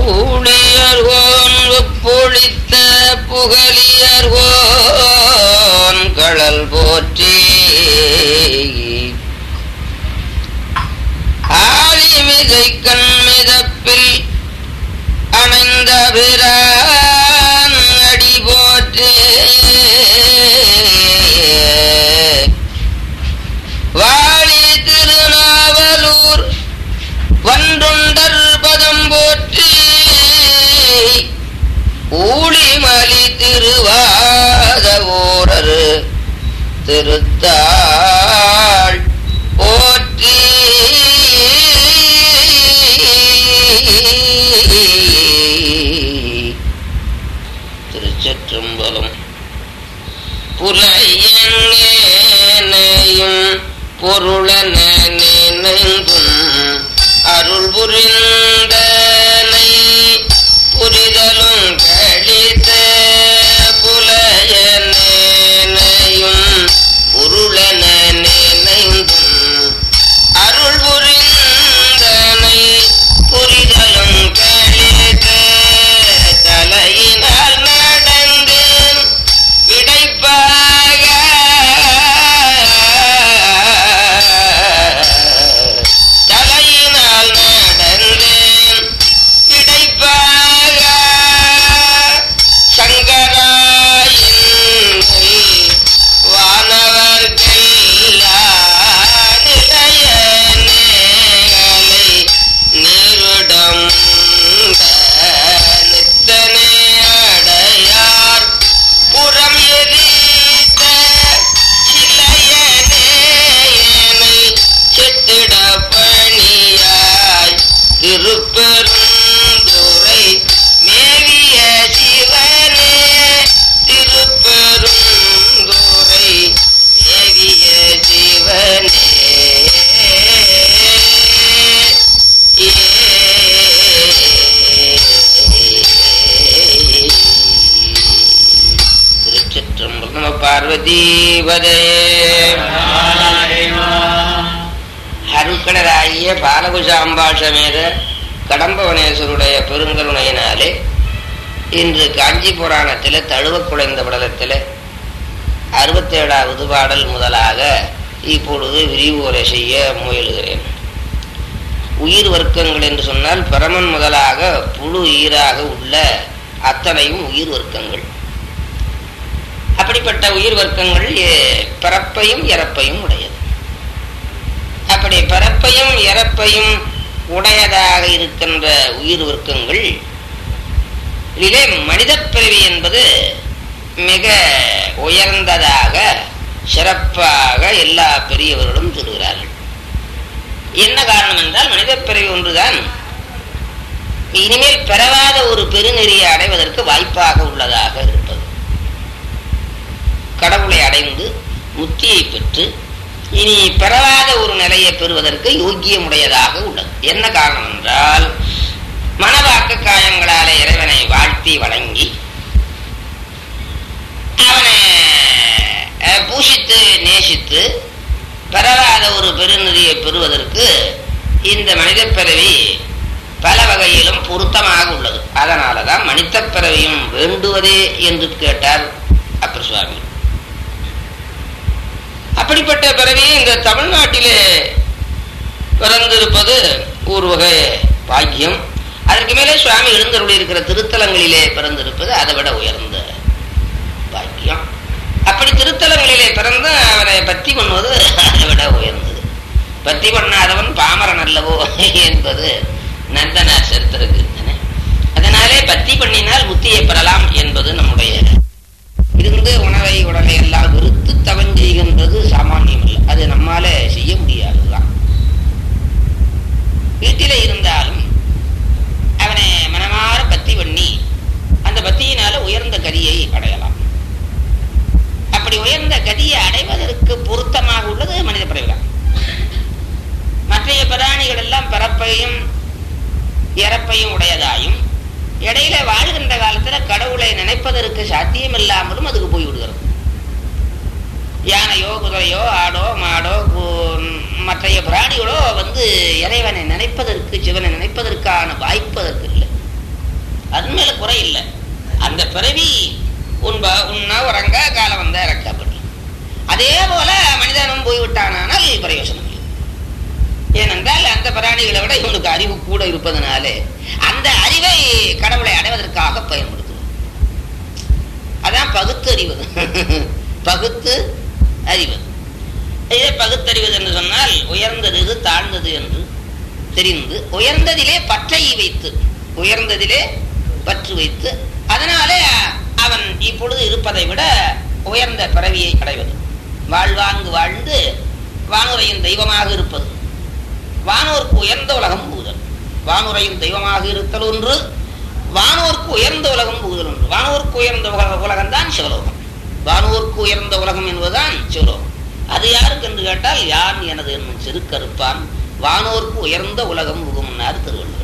பூழியர்கோன் பொழித்த புகழியர்கோன் கடல் போற்றி ஆலிமிதை கண்மிதப்பில் அணைந்த பிரான் அடி போற்றி வாழி திருநாவலூர் வன்றுண்டர் பதம் போற்றி ஊழிமலி திருவாத ஊரர் திருத்தாள் போற்றி திருச்சற்றம்பலம் புலையேனையும் பொருளன நினைந்தும் அருள் புரிந்தனை புரிதலும் கழித்த புலையனையும் பொருளன நினைந்தும் அருள் புரிந்தனை புரிதலும் கழித்த தலையினால் நடந்தேன் விடைப்பாக தலையினால் நடந்தேன் விடைப்பாக சங்கராயின் வானவர்கள் நிலைய நேகளை நீருடம் நித்தனே அடையார் புறம் எரித்த சிலையனேனை செத்திட பணியாய் திருப்பெருந்துரை மேவிய சிவனே திருப்பெருந்துரை மேவிய சிவனே திருச்சிற்றம்பலம் நம பார்வதீபதே அருக்கடராகிய பாலகுசாம்பாள் சமேத கடம்பவனேஸ்வருடைய பெருங்கருணையினாலே இன்று காஞ்சி புராணத்தில் தழுவ குலைந்த படலத்தில் அறுபத்தேழாவது பாடல் முதலாக இப்பொழுது விரிவுரை செய்ய முயலுகிறேன் உயிர் வர்க்கங்கள் என்று சொன்னால் பரமன் முதலாக புழு ஈராக உள்ள அத்தனையும் உயிர் வர்க்கங்கள் அப்படிப்பட்ட உயிர் வர்க்கங்கள் எ- பிறப்பையும் இறப்பையும் உடையது அப்படி பிறப்பையும் இறப்பையும் உடையதாக இருக்கின்ற உயிர் வர்க்கங்கள் இதிலே மனிதப் பிறவி என்பது மிக உயர்ந்ததாக சிறப்பாக எல்லா பெரியவர்களும் சொல்கிறார்கள் என்ன காரணம் என்றால் மனிதப் பிறவி ஒன்றுதான் இனிமேல் பெறவாத ஒரு பெருநெறியை அடைவதற்கு வாய்ப்பாக உள்ளதாக இருப்பது கடவுளை அடைந்து முத்தியை பெற்று இனி பெறாத ஒரு நிலையை பெறுவதற்கு யோக்கியமுடையதாக உள்ளது என்ன காரணம் என்றால் மனவாக்க காயங்களாலே இறைவனை வாழ்த்தி வணங்கி அவனை அஹ், பூஷித்து நேசித்து பெறாத ஒரு பெருநெறியை பெறுவதற்கு இந்த மனிதப் பிறவி பல வகையிலும் பொருத்தமாக உள்ளது அதனாலதான் மனிதப் பிறவியும் வேண்டுவதே என்று கேட்டார் அப்பர் சுவாமி அப்படிப்பட்ட பிறவி இந்த தமிழ்நாட்டிலே பிறந்திருப்பது ஒரு வகை பாக்கியம் அதற்கு மேலே சுவாமி எழுந்தருளி இருக்கிற திருத்தலங்களிலே பிறந்திருப்பது அதை விட உயர்ந்த பாக்கியம் அப்படி திருத்தலங்களிலே பிறந்து அவனை பத்தி பண்ணுவது அதை விட உயர்ந்தது பத்தி பண்ணாதவன் பாமரன் அல்லவோ என்பது நந்தனார் சரித்திருக்கு அதனாலே பத்தி பண்ணினால் புத்தியை பெறலாம் என்பது நம்முடைய இருந்து உணவை உடலை எல்லாம் வெறுத்து தவன் செய்கின்றது சாமானியம் இல்லை அது நம்மால செய்ய முடியாதுதான் வீட்டிலே இருந்தாலும் அவனை மனமாற பத்தி பண்ணி அந்த பத்தியினால உயர்ந்த கதியை அடையலாம் அப்படி உயர்ந்த கதியை அடைவதற்கு பொருத்தமாக உள்ளது மனித பிறவிதான் மற்றைய பிராணிகள் எல்லாம் பிறப்பையும் இறப்பையும் உடையதாயும் இடையில வாழ்கின்ற காலத்துல கடவுளை நினைப்பதற்கு சாத்தியம் இல்லாமலும் அதுக்கு போய் விடுகிறது யானையோ குதிரையோ ஆடோ மாடோ கு- மற்றைய பிராணிகளோ வந்து இறைவனை நினைப்பதற்கு சிவனை நினைப்பதற்கான வாய்ப்பு அதற்கு இல்லை அந்த பிறவி உண்ப உண்ண உறங்க காலம் வந்த இறக்கப்பட்டு அதே போல மனிதனும் போய்விட்டானால் பிரயோசனம் இல்லை ஏனென்றால் அந்த பிராணிகளை விட இவனுக்கு அறிவு கூட இருப்பதனாலே அந்த அறிவை கடவுளை அடைவதற்காக பயன்படுத்துவோம் அதான் பகுத்தறிவது பகுத்து அறிவது இதே பகுத்தறிவது என்று சொன்னால் உயர்ந்தது இது தாழ்ந்தது என்று தெரிந்து உயர்ந்ததிலே பற்றை வைத்து உயர்ந்ததிலே பற்று வைத்து அதனாலே அவன் இப்பொழுது இருப்பதை விட உயர்ந்த பிறவியை அடைவது வாழ்வாங்கு வாழ்ந்து வானுரையின் தெய்வமாக இருப்பது வானோர்க்கு உயர்ந்த உலகம் புகுதல் வானுரையின் தெய்வமாக இருத்தல் ஒன்று வானோர்க்கு உயர்ந்த உலகம் புகுதல் ஒன்று வானோர்க்கு உயர்ந்த உலக உலகம் தான் சிவலோகம் வானோர்க்கு உயர்ந்த உலகம் என்பதுதான் சிவலோகம் அது யாருக்கு என்று கேட்டால் யான் எனது என்னும் செருக்கறுப்பான் வானோர்க்கு உயர்ந்த உலகம் புகும்னார் திருவள்ளுவர்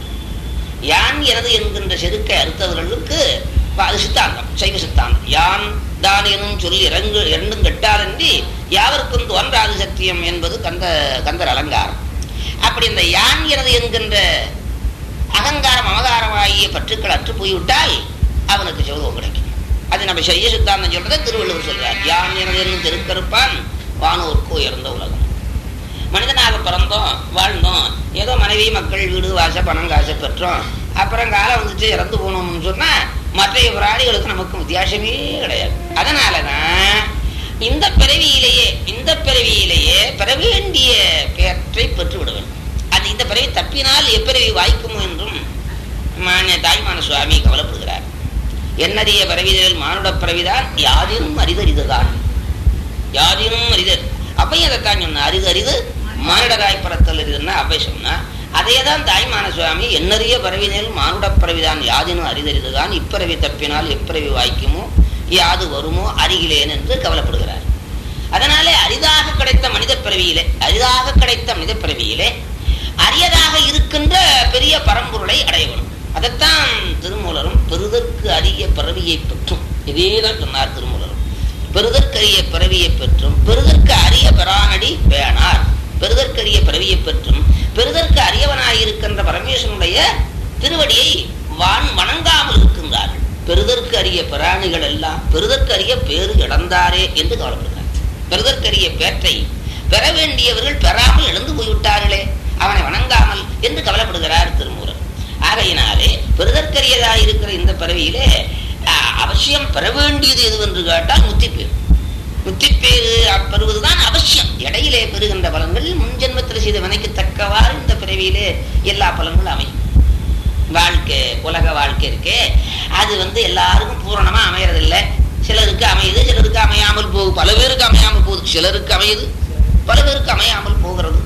யான் எனது என்கின்ற செருக்கை அறுத்தவர்களுக்கு அது சித்தாந்தம் சைவ சித்தாந்தம் யான் தான் எனும் சொல்லி இறங்கு இரண்டும் கெட்டாலன்றி யாவருக்கும் தோன்றாது சத்தியம் என்பது கந்த கந்தர் அலங்காரம் அப்படி இந்த யான் எனது என்கின்ற அகங்காரம் அமகாரம் ஆகிய பற்றுக்கள் அற்று போய்விட்டால் அவனுக்கு சிவலோகம் கிடைக்கும் அது நம்ம சைய சித்தாந்தம் சொல்றதை திருவள்ளுவர் சொல்றார் யான் எனது என்னும் திருக்கருப்பான் வானோர்க்கு உயர்ந்த உலகம் மனிதனாக பிறந்தோம் வாழ்ந்தோம் ஏதோ மனைவி மக்கள் வீடு வாச பணம் காசை பெற்றோம் அப்புறம் காலம் வந்துட்டு இறந்து போனோம்னு சொன்னா மற்ற பிராணிகளுக்கு நமக்கு வித்தியாசமே கிடையாது அதனாலதான் இந்த பிறவியிலேயே இந்த பிறவியிலேயே பெற வேண்டிய பெயற்றை பெற்று விடுவேன் அது இந்த பிறவி தப்பினால் எப்பிறவி வாய்க்குமோ என்றும் மானிய தாய்மான சுவாமி கவலைப்படுகிறார் என்னறிய பிறவிதல் மானுட பிறவிதான் யாதினும் அரிதறிதுதான் யாதினும் அரிதல் அப்பையும் அதைத்தான் சொன்ன அரிது அரிது மானிடராய் பரத்தல் அரிதுன்னா அப்பை சொன்னா அதே தான் தாய்மான சுவாமி என்னறிய பறவினில் மானுட பிறவிதான் யாதினும் அரிதறிதுதான் இப்பிறவி தப்பினால் எப்பிறவி வாய்க்குமோ யாது வருமோ அருகிலேன் என்று கவலைப்படுகிறார் அதனாலே அரிதாக கிடைத்த மனித பிறவியிலே அரிதாக கிடைத்த மனித பிறவியிலே அரியதாக இருக்கின்ற பெரிய பரம்பொருளை அடைய வேணும் அதைத்தான் திருமூலரும் பெருதற்கு அரிய பிறவியை பெற்றும் இதேதான் சொன்னார் திருமூலரும் பெருதற்கரிய பிறவியை பெற்றும் பெருதற்கு அரிய பெறானடி வேணார் பெருதற்கரிய பிறவியை பெற்றும் பெருதற்கு அரியவனாயிருக்கின்ற பரமேஸ்வரனுடைய திருவடியை வான் வணங்காமல் இருக்கின்றார்கள் பெருதற்கு அரிய பிராணிகள் எல்லாம் பெருதற்கு அரிய பேரு இழந்தாரே என்று கவலைப்படுகிறார் பெருதற்கரிய பேற்றை பெற வேண்டியவர்கள் பெறாமல் இழந்து போய்விட்டார்களே அவனை வணங்காமல் என்று கவலைப்படுகிறார் திருமூரர் ஆகையினாலே பெருதற்கரியதாக இருக்கிற இந்த பிறவியிலே அவசியம் பெற வேண்டியது எது என்று கேட்டால் முத்திப்பேர் முத்திப்பேறு பெறுவதுதான் அவசியம் இடையிலே பெறுகின்ற பலன்கள் முன் ஜென்மத்தில் செய்த வினைக்கு தக்கவாறு இந்த பிறவியிலே எல்லா பலன்களும் அமையும் வாழ்க்கை உலக வாழ்க்கை இருக்கே அது வந்து எல்லாருக்கும் பூரணமா அமையறதில்லை சிலருக்கு அமையுது சிலருக்கு அமையாமல் போகுது பல பேருக்கு அமையாமல் போகுது சிலருக்கு அமையுது பல பேருக்கு அமையாமல் போகிறது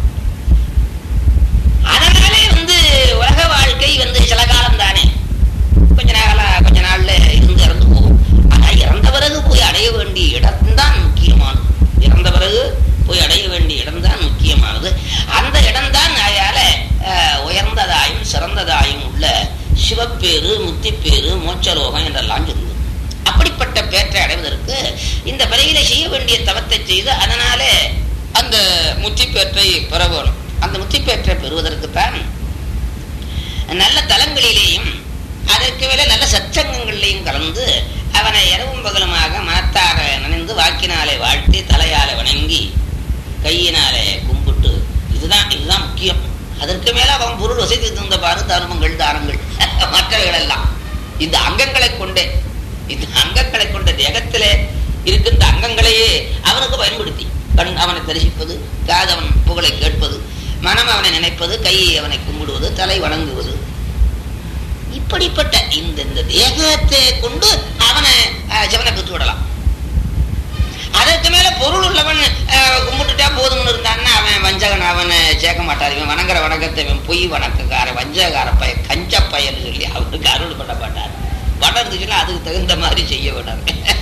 அதனாலே வந்து உலக வாழ்க்கை வந்து சில காலம் தானே கொஞ்ச நாள கொஞ்ச நாள்ல இருந்து இறந்து போகும் ஆனா இறந்த பிறகு போய் அடைய வேண்டிய இடம்தான் முக்கியமானது இறந்த பிறகு போய் அடைய வேண்டிய இடம்தான் முக்கியமானது அந்த இடம்தான் அதால உயர்ந்ததாயும் சிறந்ததாயும் உள்ள சிவப்பேரு முத்திப்பேரு மோட்சலோகம் என்றெல்லாம் சொல்லுது அப்படிப்பட்ட பேற்றை அடைவதற்கு இந்த பிறவில செய்ய வேண்டிய தவத்தை செய்து அதனாலே அந்த முத்திப்பேற்றை பெற வேணும் அந்த முத்திப்பேற்றை பெறுவதற்குத்தான் நல்ல தலங்களிலேயும் அதற்கு மேல நல்ல சச்சங்கங்கள்லையும் கலந்து அவனை இரவும் பகலுமாக மனத்தார நனைந்து வாக்கினாலே வாழ்த்தி தலையால வணங்கி கையினாலே கும்பிட்டு இதுதான் இதுதான் முக்கியம் அதற்கு மேல அவன் பொருள் வசதி தந்த பாரு தருமங்கள் தானங்கள் மற்றவைகள் எல்லாம் இந்த அங்கங்களை கொண்டே இந்த அங்கங்களை கொண்ட தேகத்திலே இருக்கின்ற அங்கங்களையே அவனுக்கு பயன்படுத்தி கண் அவனை தரிசிப்பது காது அவன் புகழை கேட்பது மனம் அவனை நினைப்பது கையை அவனை கும்பிடுவது தலை வணங்குவது இப்படிப்பட்ட இந்த இந்த தேகத்தை கொண்டு அவனை சிவனை பெற்று விடலாம் அதற்கு மேல பொருள் உள்ளவன் கும்பிட்டுட்டா போதும்னு இருந்தான்னா அவன் வஞ்சகன் அவனை சேர்க்க மாட்டார் இவன் வணங்குற வணக்கத்தை இவன் பொய் வணக்கக்கார வஞ்சகார பய கஞ்ச பயன்னு சொல்லி அவனுக்கு அருள் பண்ண மாட்டார் படம் இருந்துச்சுன்னா அதுக்கு தகுந்த மாதிரி செய்ய விடாது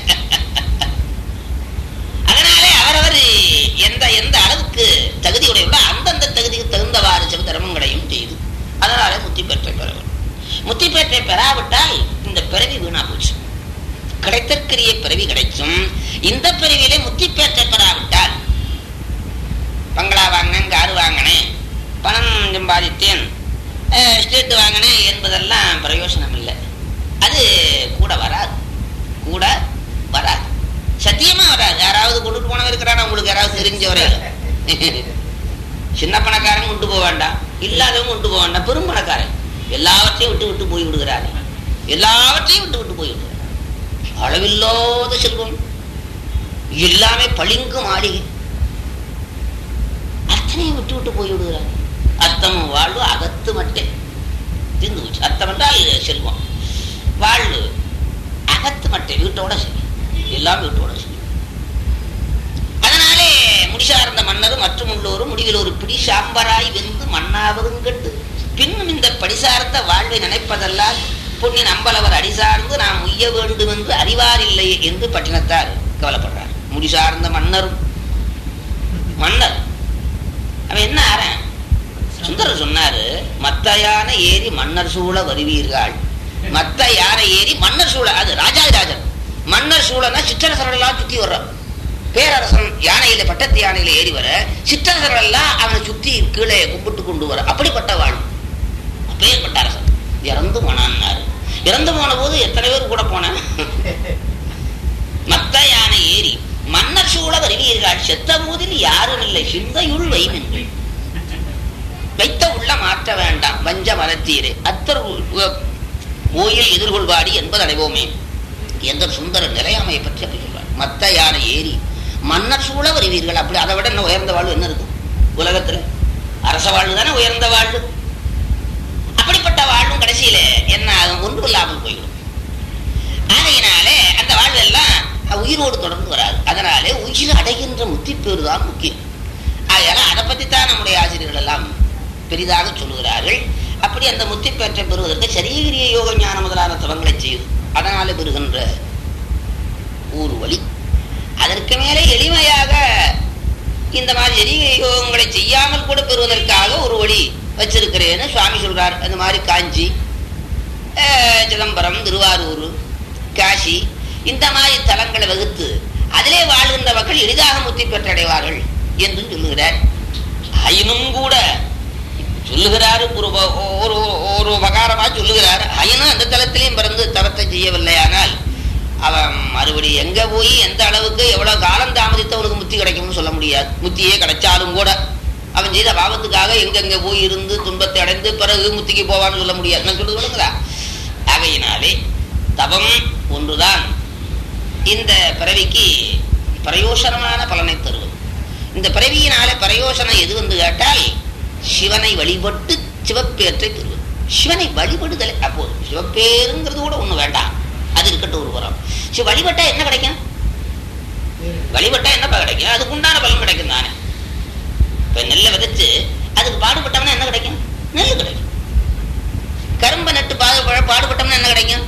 அதனாலே அவரவர் எந்த எந்த அளவுக்கு தகுதியுடைய அந்தந்த தகுதிக்கு தகுந்தவாறு சில தர்மங்களையும் செய்து அதனாலே முத்தி பெற்றை பெறவர் முத்தி பெற்றை பெறாவிட்டால் இந்த பிறவி வீணா போச்சு கிடைத்தற்கரிய பிறவி கிடைச்சும் இந்த பிறவியிலே முத்தி பெற்றை பெறாவிட்டால் பங்களா வாங்கினேன் காரு வாங்கினேன் பணம் சம்பாதித்தேன் ஸ்டேட் வாங்கினேன் என்பதெல்லாம் பிரயோஜனம் இல்லை அது கூட வராது பணக்காரன் இருக்கிறான் உங்களுக்கு யாராவது தெரிஞ்சவரே சின்ன பணக்காரன் கொண்டு போக வேண்டாம் இல்லாதவங்க கொண்டு போக வேண்டாம் பெரும் பணக்காரன் எல்லாவற்றையும் விட்டு விட்டு போய் விடுகிறாரு எல்லாவற்றையும் விட்டு விட்டு போய் விடுகிறார் அளவில்லாத செல்வம் எல்லாமே பளிங்கு மாளிகை அத்தனையும் விட்டு விட்டு போய் விடுகிறார் அத்தம் வாழ்வு அகத்து மட்டே தீர்ந்து போச்சு அத்தம் என்றால் செல்வம் வாழ்வு அகத்து மட்டை வீட்டோட சரி எல்லாம் வீட்டோட சரி அதனாலே முடிசார்ந்த மன்னர் மற்றும் உள்ளோரும் முடிவில் ஒரு பிடி சாம்பராய் வெந்து மண்ணாவதும் கட்டு பின்னும் இந்த படிசார்ந்த வாழ்வை நினைப்பதெல்லாம் பொன்னின் அம்பலவர் அடிசார்ந்து நாம் உய்ய வேண்டும் என்று அறிவார் இல்லை என்று பட்டினத்தார் கவலைப்படுறார் முடிசார்ந்த மன்னரும் மன்னர் அவன் என்ன ஆறேன் சுந்தரர் சொன்னாரு மத்த யானை ஏறி மன்னர் சூழ வருவீர்கள் மத்த யானை ஏறி மன்னர் சூழ அது ராஜாதிராஜன் மன்னர் சூழனா சிற்றரசர்கள் எல்லாம் சுத்தி வர்றான் பேரரசன் யானையில பட்டத்து யானையில ஏறி வர சிற்றரசர்கள் எல்லாம் அவனை சுத்தி கீழே கும்பிட்டு கொண்டு வர அப்படிப்பட்ட வாழ்வு அப்பேற்பட்ட அரசன் இறந்து போனான்னாரு இறந்து போன போது எத்தனை பேர் கூட போனேன் மத்த யானை ஏறி மன்னர் சூழ வருவீர்கள் செத்த போதில் யாரும் இல்லை சிந்தையுள் வைமென்கள் வைத்த உள்ள மாற்ற வேண்டாம் வஞ்ச மலத்தீரே அத்தர் உ- ஓயில் எதிர்கொள்வாடி என்பது அடைவோமே என்ற சுந்தர நிறையாமையை பற்றி அப்படி சொல்வார் மத்த யானை ஏறி மன்னர் சூழ வருவீர்கள் அப்படி அதை விட என்ன உயர்ந்த வாழ்வு என்ன இருக்கும் உலகத்துல அரச வாழ்வு தானே உயர்ந்த வாழ்வு அப்படிப்பட்ட வாழ்வும் கடைசியில என்ன ஆகும் ஒன்றும் இல்லாமல் போய்விடும் ஆகையினாலே அந்த வாழ்வு எல்லாம் உயிரோடு தொடர்ந்து வராது அதனாலே உயிர் அடைகின்ற முத்திப்பேறு தான் முக்கியம் ஆகையால அதை பற்றி தான் நம்முடைய ஆசிரியர்கள் எல்லாம் பெரிதாக சொல்லுகிறார்கள் அப்படி அந்த முத்திப்பேற்றை பெறுவதற்கு சரீரிய யோக ஞான முதலான தவங்களை செய்து அதனால பெறுகின்ற ஒரு வழி அதற்கு மேலே எளிமையாக இந்த மாதிரி சரீர யோகங்களை செய்யாமல் கூட பெறுவதற்காக ஒரு வழி வச்சிருக்கிறேன்னு சுவாமி சொல்றார் அந்த மாதிரி காஞ்சி அஹ், சிதம்பரம் திருவாரூர் காசி இந்த மாதிரி தலங்களை வகுத்து அதிலே வாழ்கின்ற மக்கள் எளிதாக முத்தி பெற்றடைவார்கள் என்று சொல்லுகிறார் ஆயினும் கூட சொல்லுகிறாரு ஒரு வ- ஒரு ஒரு உபகாரமா சொல்லுகிறார் ஆயினும் அந்த தலத்திலையும் பிறந்து தவத்தை செய்யவில்லையானால் அவன் மறுபடி எங்க போய் எந்த அளவுக்கு எவ்வளவு காலம் தாமதித்தவனுக்கு முத்தி கிடைக்கும்னு சொல்ல முடியாது முத்தியே கிடைச்சாலும் கூட அவன் செய்த பாவத்துக்காக எங்கெங்க போய் இருந்து துன்பத்தை அடைந்து பிறகு முத்திக்கு போவான்னு சொல்ல முடியாது நான் சொல்றது விளங்குதா ஆகையினாலே தவம் ஒன்றுதான் இந்த பிறவிக்கு பிரயோசனமான பலனை தருவது இந்த பிறவியினாலே பிரயோசனம் எது வந்து கேட்டால் சிவனை வழிபட்டு சிவப்பேற்றை பெறுவது சிவனை வழிபடுதலை அப்போது சிவப்பேருங்கிறது கூட ஒண்ணு வேண்டாம் அது இருக்கட்டும் ஒரு புறம் சிவ வழிபட்டா என்ன கிடைக்கும் வழிபட்டா என்னப்பா கிடைக்கும் அதுக்கு உண்டான பலன் கிடைக்கும் தானே இப்ப நெல்லை விதைச்சு அதுக்கு பாடுபட்டோம்னா என்ன கிடைக்கும் நெல் கிடைக்கும் கரும்பை நட்டு பாடு பாடுபட்டோம்னா என்ன கிடைக்கும்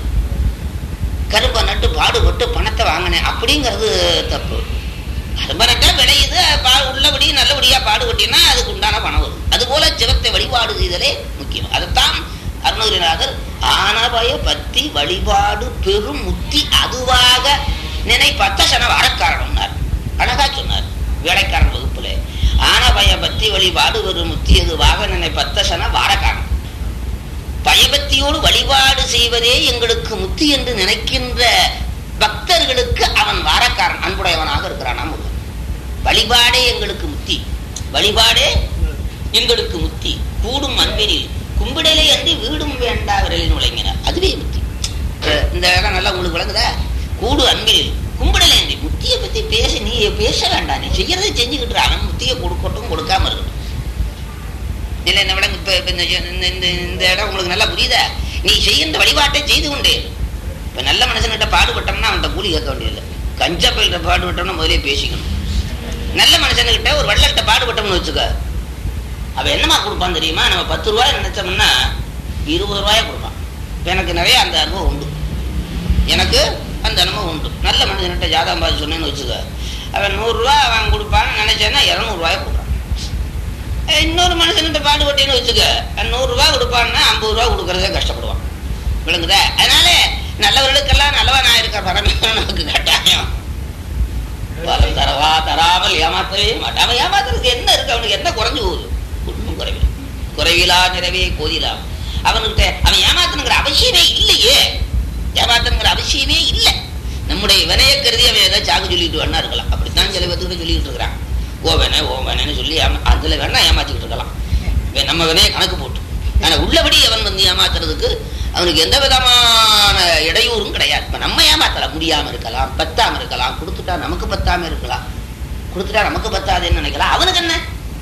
கரும்பை நட்டு பாடுபட்டு பணத்தை வாங்கினேன் அப்படிங்கிறது தப்பு கரும்பை நட்டா விளையுது பா உள்ளபடி நல்லபடியா பாடுபட்டினா அதுக்கு உண்டான பணம் வரும் அதுபோல சிவத்தை வழிபாடு செய்தலே முக்கியம் அதைத்தான் அருணகிரிநாதர் ஆனபய பத்தி வழிபாடு பெரும் முத்தி அதுவாக நினை பத்த சன வரக்காரணம்னார் அழகா சொன்னார் வேலைக்காரன் வகுப்புல ஆனபய பத்தி வழிபாடு பெரும் முத்தி அதுவாக நினை பத்த சன வாரக்காரணம் பயபக்தியோடு வழிபாடு செய்வதே எங்களுக்கு முத்தி என்று நினைக்கின்ற பக்தர்களுக்கு அவன் வாரக்காரன் அன்புடையவனாக இருக்கிறானாம் ஒருவன் வழிபாடே எங்களுக்கு முத்தி வழிபாடே எங்களுக்கு முத்தி கூடும் அன்பினில் கும்பிடலே அன்றி வீடும் வேண்டா விரலின் உழைங்கினார் அதுவே முத்தி அஹ் இந்த இடம் நல்லா உங்களுக்கு விளங்குதா கூடு அன்பினில் கும்பிடலே அன்றி முத்தியை பத்தி பேச நீ பேச வேண்டாம் நீ செய்யறதை செஞ்சுக்கிட்டு இரு. அவன் முத்தியை கொடுக்கட்டும் கொடுக்காம இருக்கட்டும் இல்ல இந்த விலங்கு இப்ப இப்ப இந்த இந்த- இந்த இந்த இடம் உங்களுக்கு நல்லா புரியுதா நீ செய்கின்ற வழிபாட்டை செய்து கொண்டே இரு. இப்ப நல்ல மனுஷன்கிட்ட பாடுபட்டோம்னா அவன்கிட்ட கூலி கேட்க வேண்டியதில்லை கஞ்சா பயில்கிட்ட பாடுபட்டோம்னா முதலே பேசிக்கணும் நல்ல மனுஷனுக்கிட்ட ஒரு வெள்ளக்கிட்ட பாடுபட்டோம்னு வச்சுக்க அவன் என்னமா கொடுப்பான் தெரியுமா நம்ம பத்து ரூபாய் நினைச்சோம்னா இருபது ரூபாய கொடுப்பான் இப்ப எனக்கு நிறைய அந்த அனுபவம் உண்டு எனக்கு அந்த அனுபவம் உண்டு நல்ல மனுஷன்கிட்ட ஜாதகம் பார்த்து சொன்னேன்னு வச்சுக்க அவன் நூறுரூவா அவன் கொடுப்பான்னு நினைச்சேன்னா இரநூறுவாய கொடுப்பான் அஹ் இன்னொரு மனுஷன்கிட்ட பாடுபட்டேன்னு வச்சுக்க அஹ் நூறு ரூபாய் கொடுப்பான்னா ஐம்பது ரூபா கொடுக்கறதே கஷ்டப்படுவான் விளங்குதா அதனால நல்லவர்களுக்கெல்லாம் நல்லவன் ஆயிருக்க பரமேஸ்வரன் நமக்கு கட்டாயம் பலம் தரவா தராமல் ஏமாத்தவே மாட்டான் அவன் ஏமாத்துறதுக்கு என்ன இருக்கு அவனுக்கு என்ன குறைஞ்சு போகுது ஒன்றும் குறைவில்லை குறைவிலா நிறைவே கோதிலாம் அவனுக்கிட்ட அவன் ஏமாத்தணுங்கிற அவசியமே இல்லையே ஏமாத்தணுங்கிற அவசியமே இல்லை நம்முடைய வினைய கருதி அவன் ஏதாவது சாக்கு சொல்லிட்டு வேணா இருக்கலாம் அப்படித்தான் சில பேர்த்துக்கிட்ட சொல்லிக்கிட்டு இருக்கிறான் ஓவனே ஓவனேன்னு சொல்லி ஏமா அதுல வேணா ஏமாத்திக்கிட்டு இருக்கலாம் இவன் நம்ம வினையை கணக்கு போட்டு ஆனா உள்ளபடி அவன் வந்து ஏமாத்துறதுக்கு அவனுக்கு எந்த விதமான இடையூறும் கிடையாது இப்ப நம்ம ஏமாத்தலாம் முடியாம இருக்கலாம் பத்தாம இருக்கலாம் கொடுத்துட்டா நமக்கு பத்தாம இருக்கலாம் கொடுத்துட்டா நமக்கு பத்தாதுன்னு நினைக்கலாம் அவனுக்கு என்ன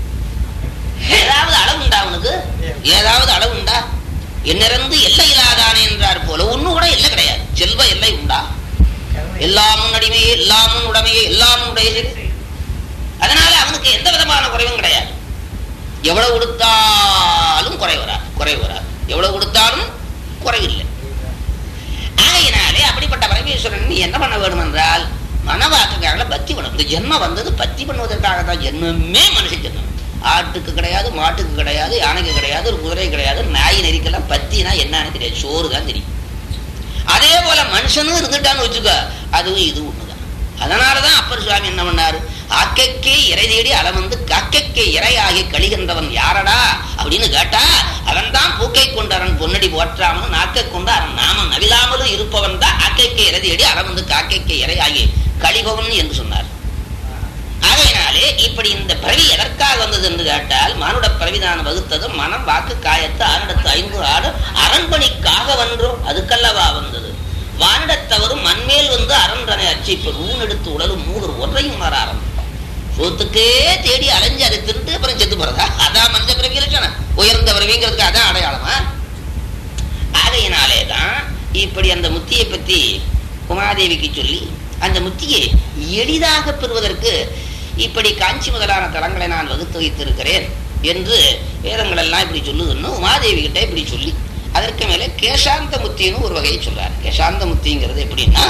ஏதாவது அளவு உண்டா அவனுக்கு ஏதாவது அளவு உண்டா என்னிறந்து எல்லை இல்லாதானே என்றார் போல ஒண்ணு கூட எல்லை கிடையாது செல்வ எல்லை உண்டா எல்லாமும் அடிமையே எல்லாமும் உடமையே எல்லாமும் உடையது அதனால அவனுக்கு எந்த விதமான குறைவும் கிடையாது எவ்வளவு கொடுத்தாலும் குறை வராது குறை வராது எவ்வளவு கொடுத்தாலும் குறைவில்லை ஆகையினாலே அப்படிப்பட்ட பரமேஸ்வரன் நீ என்ன பண்ண வேண்டும் என்றால் மனவாக்குக்காக பக்தி பண்ணும் இந்த ஜென்மம் வந்தது பக்தி பண்ணுவதற்காக தான் ஜென்மமே மனுஷ ஜென்மம் ஆட்டுக்கு கிடையாது மாட்டுக்கு கிடையாது யானைக்கு கிடையாது ஒரு குதிரை கிடையாது நாய் நெறிக்கெல்லாம் பத்தினா என்னன்னு தெரியாது சோறு தான் தெரியும் அதே போல மனுஷனும் இருந்துட்டான்னு வச்சுக்க அதுவும் இது ஒண்ணுதான் அதனாலதான் அப்பர் சுவாமி என்ன பண்ணாரு அக்கைக்கே இறை தேடி அளம் வந்து கக்கைக்கே இறையாகி கழிகின்றவன் யாரடா அப்படின்னு கேட்டா அவன் தான் பூக்கை கொண்டவன் பொன்னடி போற்றாமலும் நாக்கை கொண்டு அவன் நாமம் நவிலாமலும் இருப்பவன் தான் அக்கைக்கே இறை தேடி அளம் வந்து காக்கைக்கே இறையாகி கழிபவன் என்று சொன்னார் ஆகையினாலே இப்படி இந்த பிறவி எதற்காக வந்தது என்று கேட்டால் மானுட பிறவிதான் வகுத்தது மனம் வாக்கு காயத்து ஆனிடத்து ஐந்து ஆடு அரண்பணிக்காக வன்றோ அதுக்கல்லவா வந்தது வானிடத்தவரும் மண்மேல் வந்து அரண்தனை அச்சிப்பர் ஊனெடுத்து உடலும் மூவர் ஒன்றையும் மாறாரம் சோத்துக்கே தேடி அலைஞ்சு அதை திருட்டு அப்புறம் செத்து போறதா அதான் மனித பிறவி லட்சணம் உயர்ந்த பிறவிங்கிறதுக்கு அதான் அடையாளமா ஆகையினாலே தான் இப்படி அந்த முத்தியை பத்தி உமாதேவிக்கு சொல்லி அந்த முத்தியை எளிதாக பெறுவதற்கு இப்படி காஞ்சி முதலான தலங்களை நான் வகுத்து வைத்திருக்கிறேன் என்று வேதங்கள் எல்லாம் இப்படி சொல்லுதுன்னு உமாதேவி கிட்ட இப்படி சொல்லி அதற்கு மேல கேசாந்த முத்தின்னு ஒரு வகையை சொல்றார் கேசாந்த முத்திங்கிறது எப்படின்னா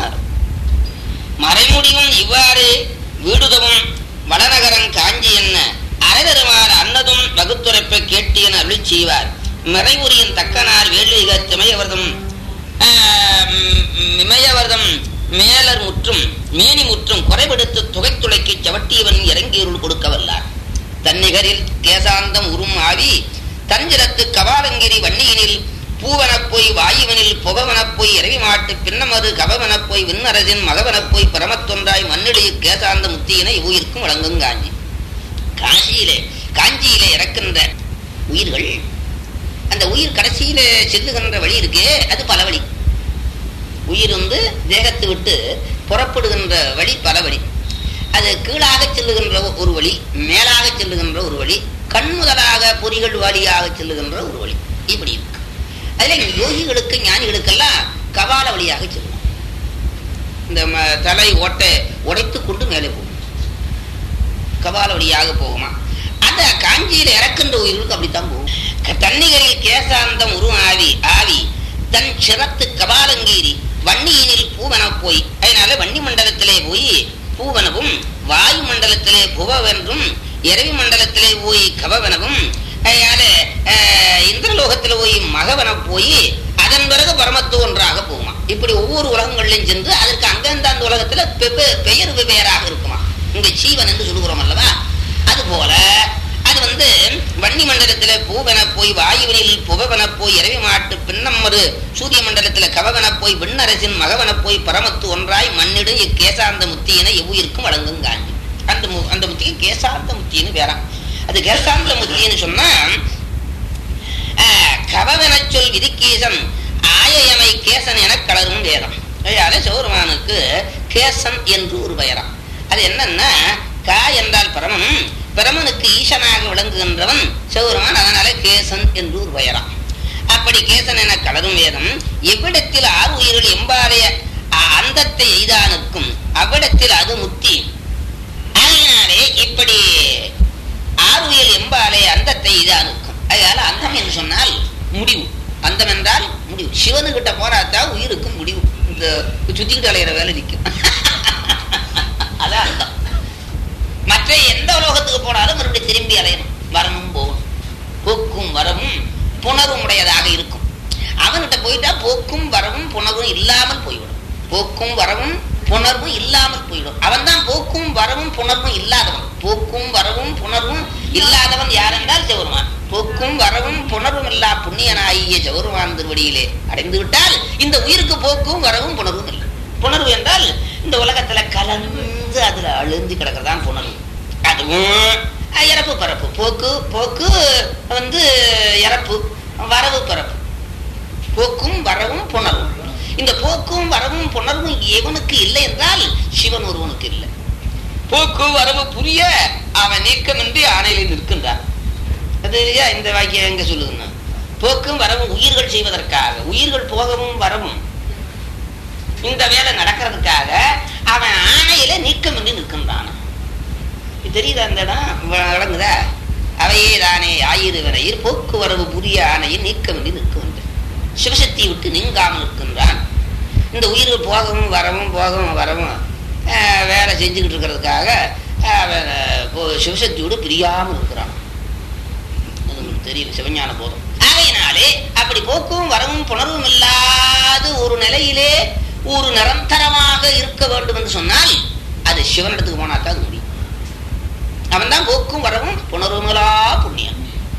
மறைமுடிவும் இவ்வாறு வீடுதவும் வடநகரம் காஞ்சி என்ன அரைதருமாறு அன்னதும் வகுத்துரைப்பை கேட்டியன் அருள் செய்வார் மறைமுறியின் தக்கனார் வேள்விக திமையவர்தம் இமயவர்தம் மேலர் முற்றும் மேனி முற்றும் குறைபடுத்து தொகைத்துளைக்கு சவட்டியவன் இறங்கியருள் கொடுக்க வல்லார் தன்னிகரில் கேசாந்தம் உரும் ஆவி தஞ்சிரத்து கபாலங்கிரி வன்னியினில் பூவனப் போய் வாயுவனில் புகவனப் போய் இரவி மாட்டு பின்னமது கபவனப் போய் விண்ணரசின் மகவனப் போய் பரமத்தொன்றாய் மண்ணிடைய கேசாந்த முத்தியினை உயிர்க்கும் வழங்கும் காஞ்சி காஞ்சியிலே காஞ்சியிலே இறக்கின்ற உயிர்கள் அந்த உயிர் கடைசியில செல்லுகின்ற வழி இருக்கே அது பல வழி உயிர் வந்து தேகத்தை விட்டு புறப்படுகின்ற வழி பல வழி அது கீழாக செல்லுகின்ற ஒரு வழி மேலாக செல்லுகின்ற ஒரு வழி கண் முதலாக பொறிகள் வழியாக செல்லுகின்ற ஒரு வழி இப்படி இருக்கு அதுல யோகிகளுக்கு ஞானிகளுக்கெல்லாம் கபால வழியாக செல்லும் இந்த ம- தலை ஓட்டை உடைத்து கொண்டு மேலே போகும் கபால வழியாக போகுமா அந்த காஞ்சியில இறக்கின்ற உயிர்களுக்கு அப்படித்தான் போகும் க- தன்னிகரில் கேசாந்தம் உரு ஆவி ஆவி தன் சிரத்து கபாலங்கீரி வன்னியினில் பூவன போய் அதனால வன்னி மண்டலத்திலே போய் பூவனவும் வாயு மண்டலத்திலே புவவென்றும் இரவி மண்டலத்திலே போய் கபவனவும் அதனால அஹ், இந்திரலோகத்தில் போய் மகவன போய் அதன் பிறகு பரமத்து ஒன்றாக போகுமா இப்படி ஒவ்வொரு உலகங்களிலும் சென்று அதற்கு அங்கந்த அந்த உலகத்துல பெ- பெயர் வெவ்வேறாக இருக்குமா இங்க ஜீவன் என்று சொல்லுகிறோம் அல்லவா அது போல அது வந்து வன்னி மண்டலத்துல பூவென போய் வாயுவனில் புகவென போய் இரவி மாட்டு பின்னம்மரு சூரிய மண்டலத்துல கவவென போய் விண்ணரசின் மகவென போய் பரமத்து ஒன்றாய் மண்ணிடு இக்கேசாந்த முத்தியினை எவ்வுயிருக்கும் வழங்கும் காஞ்சி அந்த மு- அந்த முத்திக்கு கேசாந்த முத்தின்னு வேறாம் அது கேசாந்த முத்தின்னு சொன்னா ஆஹ், கவவென சொல் விதிக்கீசன் ஆயயமை கேசன் என கலரும் வேதம் அதனால சௌரமானுக்கு கேசன் என்று ஒரு பெயராம் அது என்னன்னா கா என்றால் பரமன் பிரமனுக்கு ஈசனாக விளங்குகின்றவன் சிவருமான் அதனால கேசன் என்று ஒரு பெயராம் அப்படி கேசன் என கலரும் வேதம் எவ்விடத்தில் ஆறு உயிரில் எம்பாறைய அ- அந்தத்தை எய்தானுக்கும் அவ்விடத்தில் அது முத்தி அதனாலே இப்படி ஆறுயில் எம்பாலே அந்தத்தை எய்தானுக்கும் அதனால அந்தம் என்று சொன்னால் முடிவு அந்தம் என்றால் முடிவு சிவனுக்கிட்ட போராத்தான் உயிருக்கு முடிவு இந்த சுத்திக்கிட்டு அலையிற வேலை நிற்கும் அதான் அந்தம் மற்ற எந்த உலோகத்துக்கு போனாலும் மறுபடியும் திரும்பி அலையணும் வரணும் போகணும் போக்கும் வரவும் புணர்வும் உடையதாக இருக்கும் அவன்கிட்ட போயிட்டா போக்கும் வரவும் புணர்வும் இல்லாமல் போய்விடும் போக்கும் வரவும் புணர்வும் இல்லாமல் போய்விடும் அவன் தான் போக்கும் வரவும் புணர்வும் இல்லாதவன் போக்கும் வரவும் புணர்வும் இல்லாதவன் யார் என்றால் சிவருமான் போக்கும் வரவும் புணர்வும் இல்லா புண்ணியனாகிய சிவருமான் திருவடியிலே அடைந்து விட்டால் இந்த உயிருக்கு போக்கும் வரவும் புணர்வும் இல்லை புணர்வு என்றால் இந்த உலகத்துல கலந்து அதுல அழுந்தி கிடக்கிறதான் புணர்வு அதுவும் அஹ், இறப்பு பரப்பு போக்கு போக்கு வந்து இறப்பு வரவு பரப்பு போக்கும் வரவும் புணர்வும் இந்த போக்கும் வரவும் புணர்வும் எவனுக்கு இல்லை என்றால் சிவன் ஒருவனுக்கு இல்லை போக்கு வரவு புரிய அவன் நீக்கமின்றி ஆணையில் நிற்கின்றான் அது ஏன் இந்த வாக்கியம் எங்க சொல்லுதுன்னா போக்கும் வரவும் உயிர்கள் செய்வதற்காக உயிர்கள் போகவும் வரவும் இந்த வேலை நடக்கிறதுக்காக அவன் ஆணையில நீக்கமின்றி நிற்கின்றான் இது தெரியுதா அந்த இடம் வ- விளங்குதா அவையே தானே ஆயிரு வரையில் போக்குவரவு புரிய ஆணையில் நீக்கமின்றி நிற்கின்ற சிவசக்தியை விட்டு நீங்காமல் இருக்கின்றான் இந்த உயிர்கள் போகவும் வரவும் போகவும் வரவும் அஹ், வேலை செஞ்சுக்கிட்டு இருக்கிறதுக்காக அஹ், அவன் அஹ், போ- சிவசக்தியோடு பிரியாமல் இருக்கிறான் அது உங்களுக்கு தெரியும் சிவஞான போதும் ஆகையினாலே அப்படி போக்கும் வரவும் புணர்வும் இல்லாத ஒரு நிலையிலே ஒரு நிரந்தரமாக இருக்க வேண்டும் என்று சொன்னால் அது சிவனிடத்துக்கு போனா தான் அது முடியும் அவன் தான் போக்கும் வரவும் புணர்வுங்களா புண்ணியம்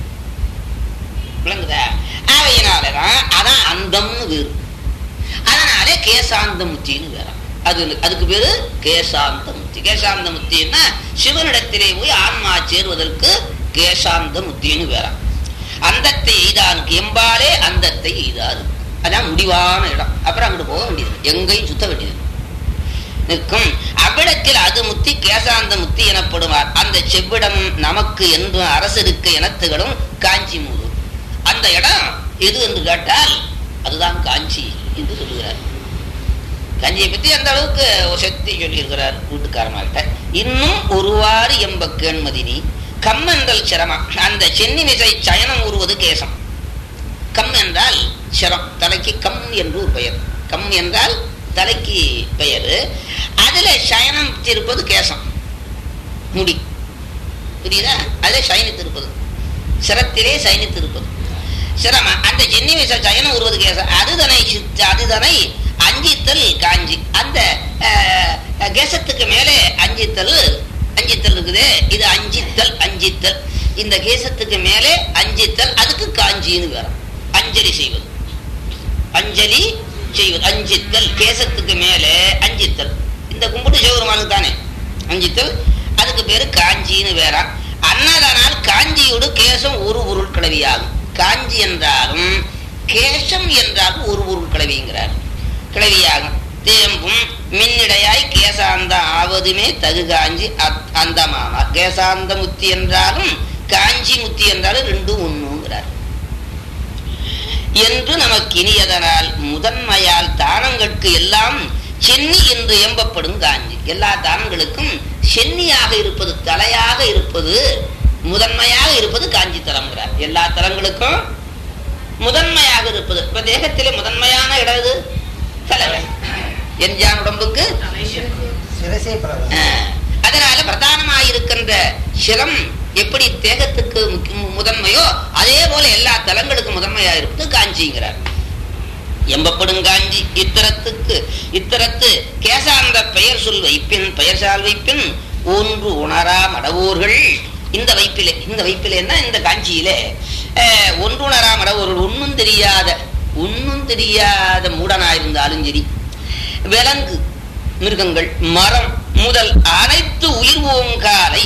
விளங்குதா ஆகையினாலதான் அதான் அந்தம்னு வேறு அதனாலே கேசாந்த முத்தின்னு வேற அது அதுக்கு பேரு கேசாந்த முத்தி கேசாந்த முத்தின்னா சிவனிடத்திலே போய் ஆன்மா சேருவதற்கு கேசாந்த முத்தின்னு வேற அந்தத்தை எய்தானுக்கு எம்பாலே அந்தத்தை எய்தாது அதான் முடிவான இடம் அப்புறம் அங்கிட்டு போக வேண்டியது எங்கேயும் சுத்த வேண்டியது நிற்கும் அவ்விடத்தில் அது முத்தி கேசாந்த முத்தி எனப்படுவார் அந்த செவ்விடம் நமக்கு என்று அரசருக்கு எனத்துகளும் காஞ்சி மூது அந்த இடம் எது என்று கேட்டால் அதுதான் காஞ்சி என்று சொல்லுகிறார் காஞ்சியை பத்தி அந்த அளவுக்கு ஒரு சக்தி சொல்லியிருக்கிறார் வீட்டுக்காரமாகிட்ட இன்னும் ஒருவாறு எம்ப கேண்மதினி கம் என்றல் சிரமம் அந்த சென்னி மிசை சயனம் ஊறுவது கேசம் கம் என்றால் சிரம் தலைக்கு கம் என்று ஒரு பெயர் கம் என்றால் தலைக்கு பெயர் அதுல சயனம் இருப்பது கேசம் முடி புரியுதா அதுல சயனித்திருப்பது சிரத்திலே சயனித்திருப்பது சிரம அந்த சென்னி விச சயனம் உருவது கேசம் அதுதனை சித்த- அதுதனை அஞ்சித்தல் காஞ்சி அந்த அஹ், கேசத்துக்கு மேலே அஞ்சித்தல் அஞ்சித்தல் இருக்குது இது அஞ்சித்தல் அஞ்சித்தல் இந்த கேசத்துக்கு மேலே அஞ்சித்தல் அதுக்கு காஞ்சின்னு வேற அஞ்சலி செய்வது அஞ்சலி செய்வது அஞ்சித்தல் கேசத்துக்கு மேலே அஞ்சித்தல் இந்த கும்பிட்டு சிவபெருமானுக்கு தானே அஞ்சித்தல் அதுக்கு பேரு காஞ்சின்னு வேற அன்னதனால் காஞ்சியோடு கேசம் ஒரு பொருள் கிளவியாகும் காஞ்சி என்றாலும் கேசம் என்றாலும் ஒரு பொருள் கிளவிங்கிறார் கிளவியாகும் தேம்பும் மின்னிடையாய் கேசாந்த ஆவதுமே தகு காஞ்சி அத்- அந்தமாமா கேசாந்த முத்தி என்றாலும் காஞ்சி முத்தி என்றாலும் ரெண்டும் ஒண்ணுங்கிறார் என்று நமக்கு இனியதனால் முதன்மையால் தானங்களுக்கு எல்லாம் சென்னி என்று எம்பப்படும் காஞ்சி எல்லா தானங்களுக்கும் சென்னியாக இருப்பது தலையாக இருப்பது முதன்மையாக இருப்பது காஞ்சி தலம்ங்கிறார் எல்லா தலங்களுக்கும் முதன்மையாக இருப்பது இப்ப தேகத்திலே முதன்மையான இடம் எது தலைவன் எஞ்சான் உடம்புக்கு சிரசே பிரதம் ஆஹ், அதனால பிரதானமாயிருக்கின்ற சிரம் எப்படி தேகத்துக்கு முக்கிய- முதன்மையோ அதே போல எல்லா தலங்களுக்கும் முதன்மையா இருப்பது காஞ்சிங்கிறார் எம்பப்படும் காஞ்சி இத்தரத்துக்கு இத்தரத்து கேசாந்த பெயர் சொல் வைப்பின் பெயர் சால் வைப்பின் ஒன்று உணரா மடவோர்கள் இந்த வைப்பிலே இந்த வைப்பிலேன்னா இந்த காஞ்சியிலே அஹ், ஒன்றுணரா மடவோர்கள் ஒன்றும் தெரியாத ஒன்றும் தெரியாத மூடனா இருந்தாலும் சரி விலங்கு மிருகங்கள் மரம் முதல் அனைத்து உயிர் ஓங்காலை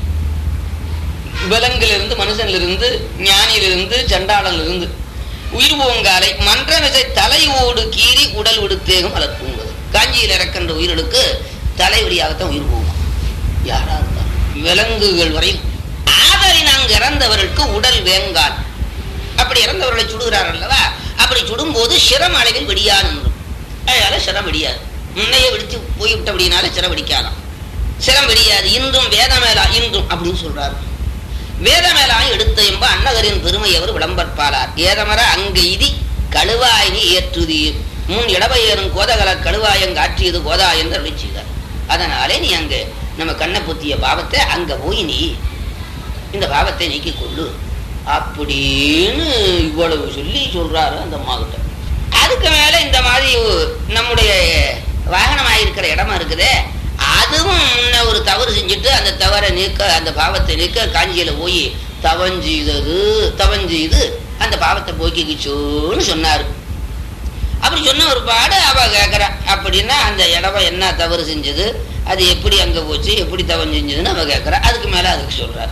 விலங்கிலிருந்து மனுஷனிலிருந்து ஞானியிலிருந்து சண்டாளனிலிருந்து உயிர் ஓங்காலை மன்ற விசை தலையோடு கீறி உடல் விடுத்தேகம் வளர்ப்புங்கிறது காஞ்சியில் இறக்கின்ற உயிர்களுக்கு தலைவழியாகத்தான் உயிர் போகும் யாரா இருந்தாலும் விலங்குகள் வரையும் ஆதரின் அங்கு இறந்தவர்களுக்கு உடல் வேங்கால் அப்படி இறந்தவர்களை சுடுகிறார் அல்லவா அப்படி சுடும்போது சிரம் அளவில் வெடியா நின்றும் அதனால சிரம் வெடியாது முன்னையே வெடிச்சு போய்விட்ட அப்படின்னால சிரம் வெடிக்காதாம் சிரம் வெடியாது இன்றும் வேதமேலா இன்றும் அப்படின்னு சொல்றாரு வேதமேலாம் எடுத்த என்ப அன்னகரின் பெருமை அவர் விளம்பற்பாளார் ஏதமர அங்கெய்தி கழுவாயினி ஏற்றுதி முன் இடவையேறும் கோதகல கழுவாயங் காற்றியது கோதா என்று அருளி செய்தார் அதனாலே நீ அங்க நம்ம கண்ணை பொத்திய பாவத்தை அங்க போய் நீ இந்த பாவத்தை நீக்கிக் கொள்ளு அப்படின்னு இவ்வளவு சொல்லி சொல்றாரு அந்த அம்மா கிட்ட அதுக்கு மேல இந்த மாதிரி நம்முடைய வாகனமாயிருக்கிற இடமா இருக்குதே அதுவும் முன்ன ஒரு தவறு செஞ்சுட்டு அந்த தவறை நீக்க அந்த பாவத்தை நீக்க காஞ்சியில போய் தவஞ்செய்தது தவஞ்செய்து அந்த பாவத்தை போக்கிக்கிச்சோன்னு சொன்னாரு அப்ப அப்படி சொன்ன ஒரு பாடு அவ கேட்கறா அப்படின்னா அந்த இடவ என்ன தவறு செஞ்சது அது எப்படி அங்க போச்சு எப்படி தவறு செஞ்சதுன்னு அவ கேட்கறா அதுக்கு மேல அதுக்கு சொல்றார்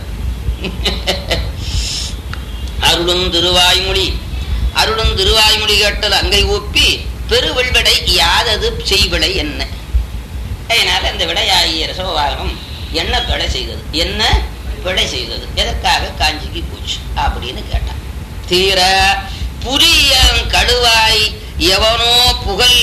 அருளும் திருவாய்மொழி அருளும் திருவாய்மொழி கேட்டல் அங்கை ஒப்பி பெருவெள்விடை யாதது செய்விடை என்ன அதனால இந்த விடையாகிய ரசவாகம் என்ன பிழை செய்தது என்ன பிழை செய்தது எதற்காக காஞ்சிக்கு போச்சு அப்படின்னு கேட்டான் தீர புரியன் கடுவாய் எவனோ புகழ்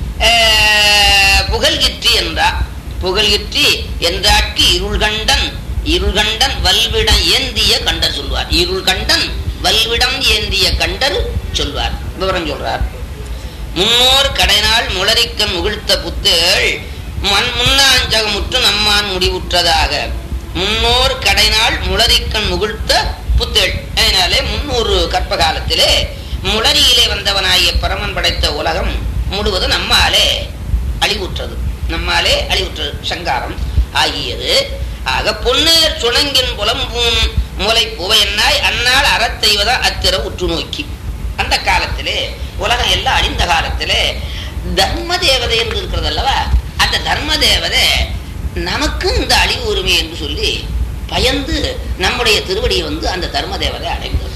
அஹ், புகழ்கிற்றி என்றா புகழ்கிற்றி என்றாட்கு இருள்கண்டன் இருள்கண்டன் வல்விடம் ஏந்திய கண்டர் சொல்வார் இருள்கண்டன் வல்விடம் ஏந்திய கண்டர் சொல்வார் விவரம் சொல்றார் முன்னோர் கடைநாள் முளரிக்கன் முகிழ்த்த புத்தேள் மண் முன்னாஞ்சகமுற்று நம்மான் முடிவுற்றதாக முன்னோர் கடைநாள் முளரிக்கண் முகிழ்த்த புத்தேள் அதனாலே முன்னூறு கற்ப காலத்திலே முளரியிலே வந்தவனாகிய பரமன் படைத்த உலகம் முழுவதும் நம்மாலே அழிவுற்றது நம்மாலே அழிவுற்றது சங்காரம் ஆகியது ஆக பொன்னேர் சுணங்கின் புலம்பூன் முலை புவையன்னாய் அந்நாள் அறத்தெய்வத அத்திர உற்று நோக்கி அந்த காலத்திலே உலகம் எல்லாம் அழிந்த காலத்திலே தர்ம தேவதை என்று இருக்கிறது அல்லவா அந்த தர்ம தேவதை நமக்கு இந்த அழிவு உரிமை என்று சொல்லி பயந்து நம்முடைய திருவடியை வந்து அந்த தர்ம தேவதை அடைந்தது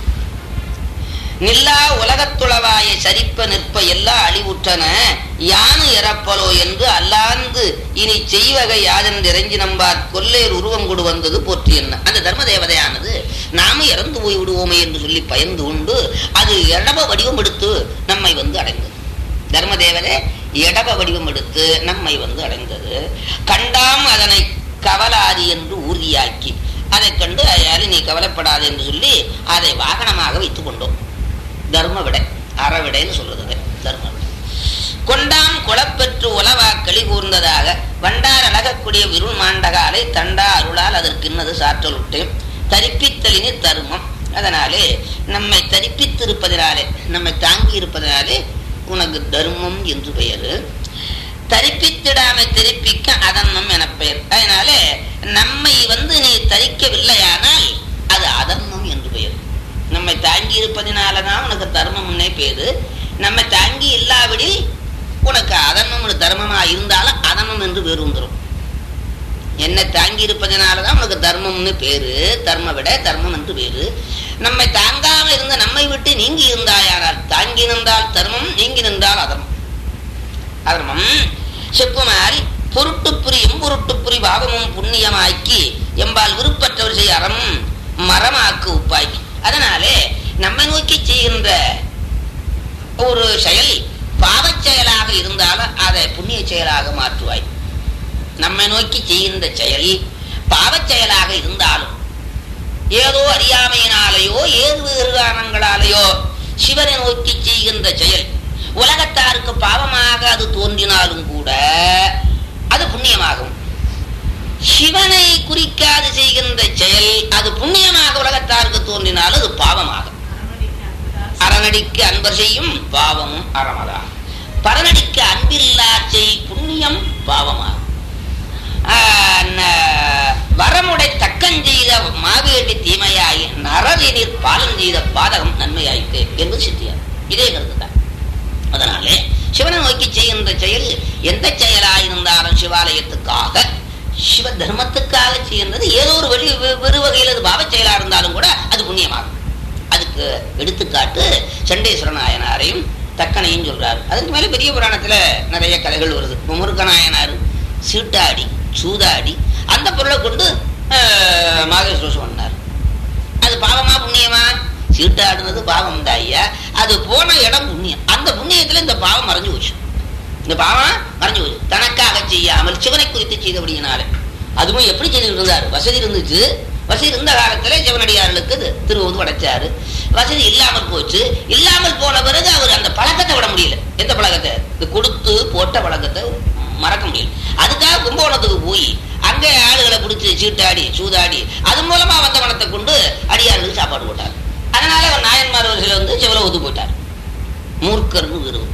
நில்லா உலகத்துளவாய சரிப்ப நிற்ப எல்லா அழிவுற்றன யானு இறப்பலோ என்று அல்லாந்து இனி செய்வகை யாதென்று இறங்கி நம்பார் கொல்லேர் உருவம் கொடு வந்தது போற்றி என்ன அந்த தர்ம தேவதையானது நாம இறந்து போய் விடுவோமே என்று சொல்லி பயந்து உண்டு அது இடப வடிவம் எடுத்து நம்மை வந்து அடைந்தது தர்ம தேவதை இடப வடிவம் எடுத்து நம்மை வந்து அடைந்தது கண்டாம் அதனை கவலாதி என்று உறுதியாக்கி அதை கண்டு அயால நீ கவலைப்படாது என்று சொல்லி அதை வாகனமாக வைத்துக் கொண்டோம் தர்ம விடை அறவிடைன்னு சொல்றது அது, தர்ம விடை கொண்டாம் குளப்பெற்று உலவா களி கூர்ந்ததாக வண்டார் அழகக்கூடிய விருள் மாண்டகாலை தண்டா அருளால் அதற்கு இன்னது சாற்றலுட்டு தரிப்பித்தலினி தர்மம் அதனாலே நம்மை தரிப்பித்திருப்பதினாலே நம்மை தாங்கி இருப்பதனாலே உனக்கு தர்மம் என்று பெயர் தரிப்பித்திடாமை தெரிப்பிக்க அதன்மம் என பெயர் அதனால நம்மை வந்து நீ தரிக்கவில்லையானால் அது அதர்மம் என்று பெயர் நம்மை தாங்கி இருப்பதினாலதான் உனக்கு தர்மம்னே பேரு நம்மை தாங்கி இல்லாவிடி உனக்கு அதர்மம் தர்மமா இருந்தாலும் அதர்மம் என்று பேர் வந்துடும் என்னை தாங்கி இருப்பதனாலதான் உனக்கு தர்மம்னு பேரு தர்ம விட தர்மம் என்று பேரு நம்மை தாங்காம இருந்த நம்மை விட்டு நீங்கி இருந்தாயானால் தாங்கி நின்றால் தர்மம் நீங்கி நின்றால் அதர்மம் அதர்மம் செப்புமால் பொருட்டு புரியும் பொருட்டு புரி பாவமும் புண்ணியமாக்கி எம்பால் விருப்பற்றவர் செய்ய அறம் மரமாக்கு உப்பாக்கி அதனாலே நம்மை நோக்கி செய்கின்ற ஒரு செயல் பாவச் செயலாக இருந்தாலும் அதை புண்ணிய செயலாக மாற்றுவாய் நம்மை நோக்கி செய்கின்ற செயல் பாவச் செயலாக இருந்தாலும் ஏதோ அறியாமையினாலேயோ ஏது வேறு காரணங்களாலேயோ சிவனை நோக்கி செய்கின்ற செயல் உலகத்தாருக்கு பாவமாக அது தோன்றினாலும் கூட அது புண்ணியமாகும் சிவனை குறிக்காது செய்கின்ற செயல் அது புண்ணியமாக உலகத்தாருக்கு தோன்றினாலும் அது பாவமாகும் அறநடிக்கு அன்பர் செய்யும் பாவமும் அறமதான் பரநடிக்கு அன்பில்லா செய் புண்ணியம் பாவமாகும் ஆஹ் ந- வரமுடை தக்கன் செய்த மாவேண்டி தீமையாய் நரவினில் பாலம் செய்த பாதகம் நன்மையாயிற்று என்பது சித்தியார் இதே கருத்து தான் அதனாலே சிவனை நோக்கி செய்கின்ற செயல் எந்த செயலாயிருந்தாலும் சிவாலயத்துக்காக சிவ தர்மத்துக்காக செய்கின்றது ஏதோ ஒரு வெளி வெறு வகையில் அது பாவச் செயலா இருந்தாலும் கூட அது புண்ணியமாகும் அதுக்கு எடுத்துக்காட்டு சண்டேஸ்வர நாயனாரையும் தக்கனையும் சொல்றாரு அதுக்கு மேல பெரிய புராணத்துல நிறைய கதைகள் வருது முருக நாயனார் சீட்டாடி சூதாடி அந்த பொருளை கொண்டு ஆஹ், மாகேஸ்வரம் பண்ணார் அது பாவமா புண்ணியமா சீட்டாடுனது பாவம் தான் ஐயா அது போன இடம் புண்ணியம் அந்த புண்ணியத்துல இந்த பாவம் மறைஞ்சு போச்சு இந்த பாவம் மறைஞ்சு போச்சு தனக்காக செய்யாமல் சிவனை குறித்து செய்தபடியினால அதுவும் எப்படி செய்துட்டு இருந்தார் வசதி இருந்துச்சு வசதி இருந்த காலத்துல சிவனடியார்களுக்கு இது திருவந்து படைச்சாரு வசதி இல்லாமல் போச்சு இல்லாமல் போன பிறகு அவர் அந்த பழக்கத்தை விட முடியல எந்த பழக்கத்தை இது கொடுத்து போட்ட பழக்கத்தை மறக்க முடியல அதுக்காக கும்பகோணத்துக்கு போய் அங்க ஆளுகளை பிடிச்சி சீட்டாடி சூதாடி அது மூலமா வந்த பணத்தை கொண்டு அடியார்களுக்கு சாப்பாடு போட்டார் அதனால அவர் நாயன்மார் அவர்கள் வந்து சிவல ஒத்து போயிட்டார் மூர்க்கர்னு விருது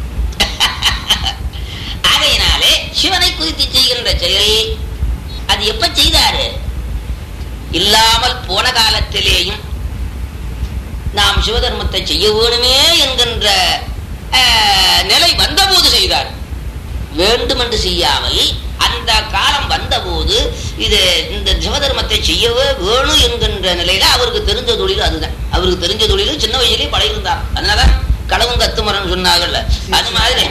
ஆகையினாலே சிவனை குறித்து செய்கின்ற செயல் அது எப்ப செய்தாரு இல்லாமல் போன காலத்திலேயும் நாம் சிவதர்மத்தை செய்ய வேணுமே என்கின்ற அஹ், நிலை வந்தபோது செய்தார் வேண்டுமென்று செய்யாமல் அந்த காலம் வந்தபோது இது இந்த சிவதர்மத்தை செய்யவே வேணும் என்கின்ற நிலையில அவருக்கு தெரிஞ்ச தொழில் அதுதான் அவருக்கு தெரிஞ்ச தொழில் சின்ன வயசுலயே பழகிருந்தார் அதனாலதான் களவும் கத்துமரன் சொன்னாங்கல்ல அது மாதிரி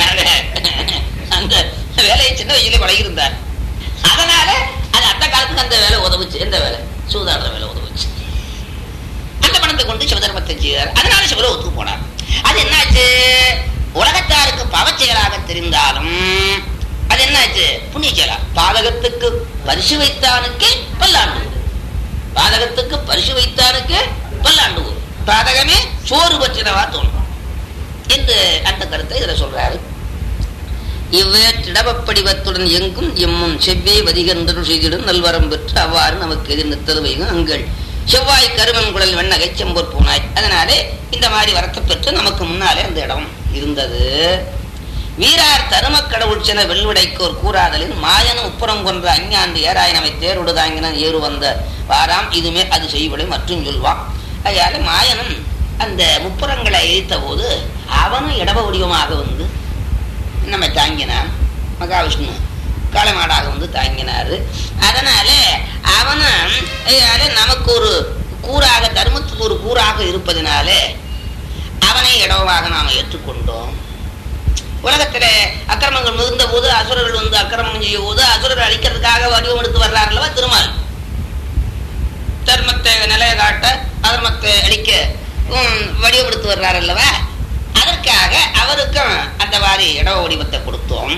அந்த வேலையை சின்ன வயசுலயே பழகிருந்தார் அதனால அது அந்த காலத்துக்கு அந்த வேலை உதவுச்சு எந்த வேலை சூதாடுற வேலை உதவுச்சு அந்த பணத்தை கொண்டு சிவதர்மத்தை செய்தார் அதனால சிவரை ஒத்துக்கு போனார் அது என்னாச்சு உலகத்தாருக்கு பவச்செயலாக தெரிந்தாலும் அது என்னாச்சு புண்ணிய செயலா பாதகத்துக்கு பரிசு வைத்தானுக்கு பல்லாண்டு பாதகத்துக்கு பரிசு வைத்தானுக்கு பல்லாண்டு ஊர். பாதகமே சோறு பற்றினவா தோணும் என்று அந்த கருத்தை இதுல சொல்றாரு இவ்வேற்றிடவப்படிவத்துடன் எங்கும் எம்மும் செவ்வே வதிகந்தருள் செய்திடும் நல்வரம் பெற்று அவ்வாறு நமக்கு எதிர் நித்தல் வைகும் அங்கள் செவ்வாய் கருமன் குழல் வெண்ணகை செம்பொற் பூனாய் அதனாலே இந்த மாதிரி வரத்தை பெற்று நமக்கு முன்னாலே அந்த இடம் இருந்தது வீரார் தருமக் கடவுள் சென வெள்ளுடைக்கோர் கூறாதலின் மாயனும் உப்புறம் கொன்ற அஞ்ஞாண்டு ஏராய் நம்மை தேரோடு தாங்கின ஏறு வந்த வாராம் இதுமே அது செய்வலை மற்றும் சொல்வான் அதனால மாயனும் அந்த முப்புறங்களை எரித்த போது அவனும் இடப வடிவமாக வந்து நம்ம தாங்கினான் மகாவிஷ்ணு காளமாடாக வந்து தாங்கினாரு அதனால அவனும் அதனால நமக்கு ஒரு கூறாக தர்மத்துக்கு ஒரு கூறாக இருப்பதினாலே அவனை இடவாக நாம் ஏற்றுக்கொண்டோம் உலகத்துல அக்கிரமங்கள் மிகுந்த போது அசுரர்கள் வந்து அக்கிரமம் செய்யும் போது அசுரர்கள் அழிக்கிறதுக்காக வடிவம் எடுத்து வர்றார் அல்லவா திருமால் தர்மத்தை நிலைய காட்ட அதர்மத்தை அழிக்க உம், வடிவம் எடுத்து வர்றார் அல்லவா அதற்காக அவருக்கும் அந்த மாதிரி இட வடிவத்தை கொடுத்தோம்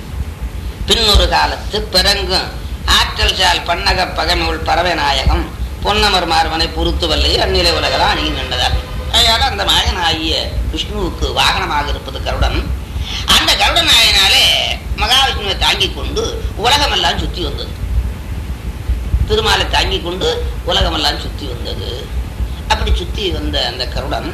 பின்னொரு காலத்து பிறங்கும் ஆற்றல் சால் பன்னக பகமையுள் பறவை நாயகம் பொன்னமர் மார்வனை பொறுத்து வல்லை அந்நிலை உலகலாம் அணுகி நின்றதார் அதனால அந்த மாயன் ஆகிய விஷ்ணுவுக்கு வாகனமாக இருப்பது கருடன் அந்த கருடன் ஆயினாலே மகாவிஷ்ணுவை தாங்கிக் கொண்டு உலகமெல்லாம் சுத்தி வந்தது திருமாலை தாங்கிக் கொண்டு உலகமெல்லாம் சுத்தி வந்தது அப்படி சுத்தி வந்த அந்த கருடன்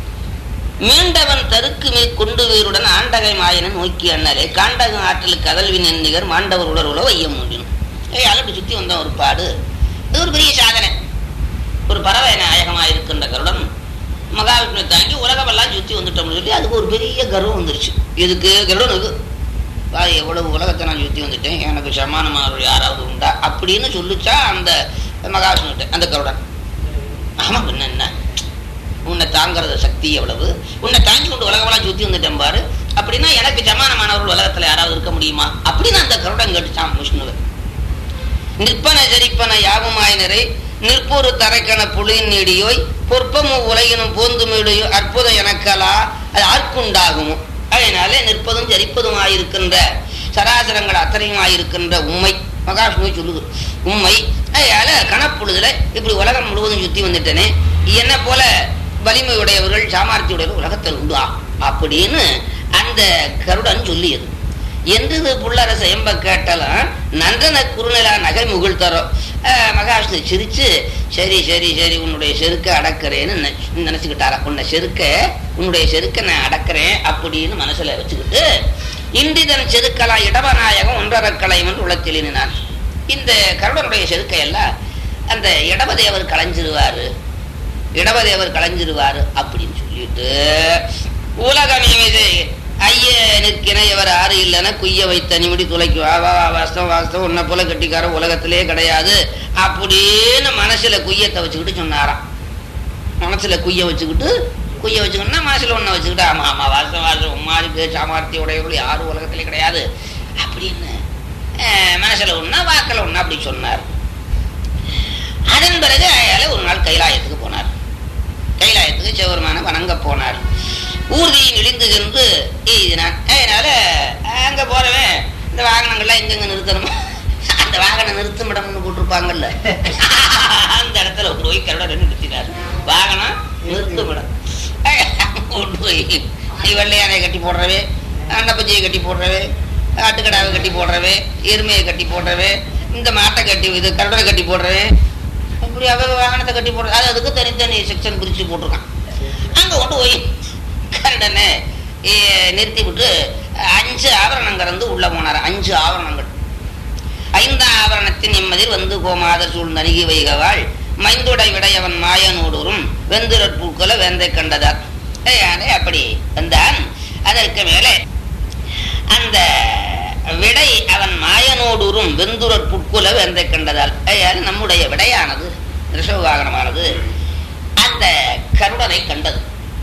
மீண்டவன் தருக்கு மேற் கொண்டு வீருடன் ஆண்டகை மாயனை நோக்கி அண்ணலே காண்டகம் ஆற்றலுக்கு கதல்வின் எண்ணிகர் மாண்டவர் உடலுல வையம் முடியும் ஏய் அப்படி சுத்தி வந்த ஒரு பாடு இது ஒரு பெரிய சாதனை ஒரு பறவை நாயகமாக இருக்கின்ற கருடன் மகாவிஷ்ணு தாங்கி உலகமெல்லாம் சுத்தி வந்துட்டோம்னு சொல்லி அதுக்கு ஒரு பெரிய கர்வம் வந்துருச்சு இதுக்கு கருடனுக்கு வா எவ்வளவு உலகத்தை நான் சுத்தி வந்துட்டேன் எனக்கு சமானமாக யாராவது உண்டா அப்படின்னு சொல்லிச்சா அந்த மகாவிஷ்ணுகிட்ட அந்த கருடன் ஆமா பின்ன என்ன உன்னை தாங்கிறது சக்தி எவ்வளவு உன்னை தாங்கி கொண்டு உலகமெல்லாம் சுத்தி வந்துட்டேன் பாரு அப்படின்னா எனக்கு சமானமானவர்கள் உலகத்துல யாராவது இருக்க முடியுமா அப்படின்னு அந்த கருடன் கேட்டுச்சான் விஷ்ணுவை நிற்பன ஜரிப்பன யாவுமாய் நிறை நிற்பொரு தரைக்கண புலியின் நீடியோய் பொற்பமும் உலகினும் போந்து மீடியோ அற்புதம் எனக்கலா அது ஆர்க்குண்டாகுமோ அதனாலே நிற்பதும் ஜரிப்பதுமாயிருக்கின்ற சராசரங்கள் அத்தனையுமாயிருக்கின்ற உண்மை மகாவிஷ்ணுவை சொல்லுது உண்மை அதனால கணப்பொழுதுல இப்படி உலகம் முழுவதும் சுத்தி வந்துட்டேனே என்ன போல வலிமையுடையவர்கள் சாமர்த்தியுடையவர்கள் உலகத்தில் உண்டா அப்படின்னு அந்த கருடன் சொல்லியது என்று இது புள்ளரச எம்ப கேட்டலாம் நந்தன குறுநிலா நகை முகில் தரும் அஹ் மகாவிஷ்ணு சிரிச்சு சரி சரி சரி உன்னுடைய செருக்க அடக்கிறேன்னு நினை- நினைச்சுக்கிட்டாரா உன்னை செருக்க உன்னுடைய செருக்க நான் அடக்கிறேன் அப்படின்னு மனசுல வச்சுக்கிட்டு இந்திதன் செருக்கலா இடவநாயகம் ஒன்றரக்கலையும் என்று உளத்திலினான் இந்த கருடனுடைய செருக்கை எல்லாம் அந்த இடவதேவர் களைஞ்சிருவாரு இடவதேவர் களைஞ்சிருவாரு அப்படின்னு சொல்லிட்டு உலகம் இது ஐய நிற்கிணையவர் ஆறு இல்லைன்னா குய்ய வைத்த நிமிடி துளைக்கு வா வா வா, வாஸ்தவம் வாஸ்தவம் உன்னை போல கட்டிக்காரன் உலகத்திலே கிடையாது அப்படின்னு மனசுல குய்யத்தை வச்சுக்கிட்டு சொன்னாராம் மனசுல குய்ய வச்சுக்கிட்டு குய்ய வச்சுக்கிட்டா மனசுல ஒன்றை வச்சுக்கிட்டு ஆமா ஆமா வாஸ்தவம் வாஸ்தவம் உமாருக்கு சாமர்த்திய உடையவர்கள் யாரும் உலகத்திலே கிடையாது அப்படின்னு அஹ், மனசுல ஒண்ணா வாக்கில் ஒண்ணா அப்படி சொன்னார் அதன் பிறகு அயால ஒரு நாள் கைலாயத்துக்கு போனார் கைலாயத்துக்கு சிவபெருமான வணங்க போனார் ஊர்தியின் இழிந்து சென்று எய்தினான் அதனால அங்க போறவன் இந்த வாகனங்கள்லாம் எங்கெங்க நிறுத்தணுமோ அந்த வாகனம் நிறுத்தும் இடம்னு போட்டிருப்பாங்கல்ல அந்த இடத்துல கொண்டு போய் கருடன் நிறுத்தினார் வாகனம் நிறுத்தும் இடம் கொண்டு போய் நீ வெள்ளையானை கட்டி போடுறவே அன்னப்பஞ்சியை கட்டி போடுறவே ஆட்டுக்கடாவை கட்டி போடுறவே எருமையை கட்டி போடுறவே இந்த மாட்டை கட்டி இது கருடனை கட்டி போடுறவே இப்படி அவ வாகனத்தை கட்டி போடுறது அது அதுக்கு தனித்தனி செக்ஷன் பிரிச்சு போட்டிருக்கான் அங்க கொண்டு போய் கருடனை ஏ, நிறுத்தி விட்டு அஞ்சு ஆபரணம் கறந்து உள்ள போனார் அஞ்சு ஆபரணங்கள் ஐந்தாம் ஆபரணத்தின் நிம்மதியில் வந்து கோமாதர் சூழ் நணுகி வைகவாள் மைந்துடை விடையவன் மாயனோடூரும் வெந்திரற் பூக்களை வேந்தை கண்டதார் யானை அப்படி வந்தான் அதற்கு மேலே அந்த விடை அவன் மாயனோடுறும் வெந்துரர் புட்குல வெந்தை கண்டதால் ஐயால் நம்முடைய விடையானது ரிஷவாகனமானது அந்த கருடனை கண்டது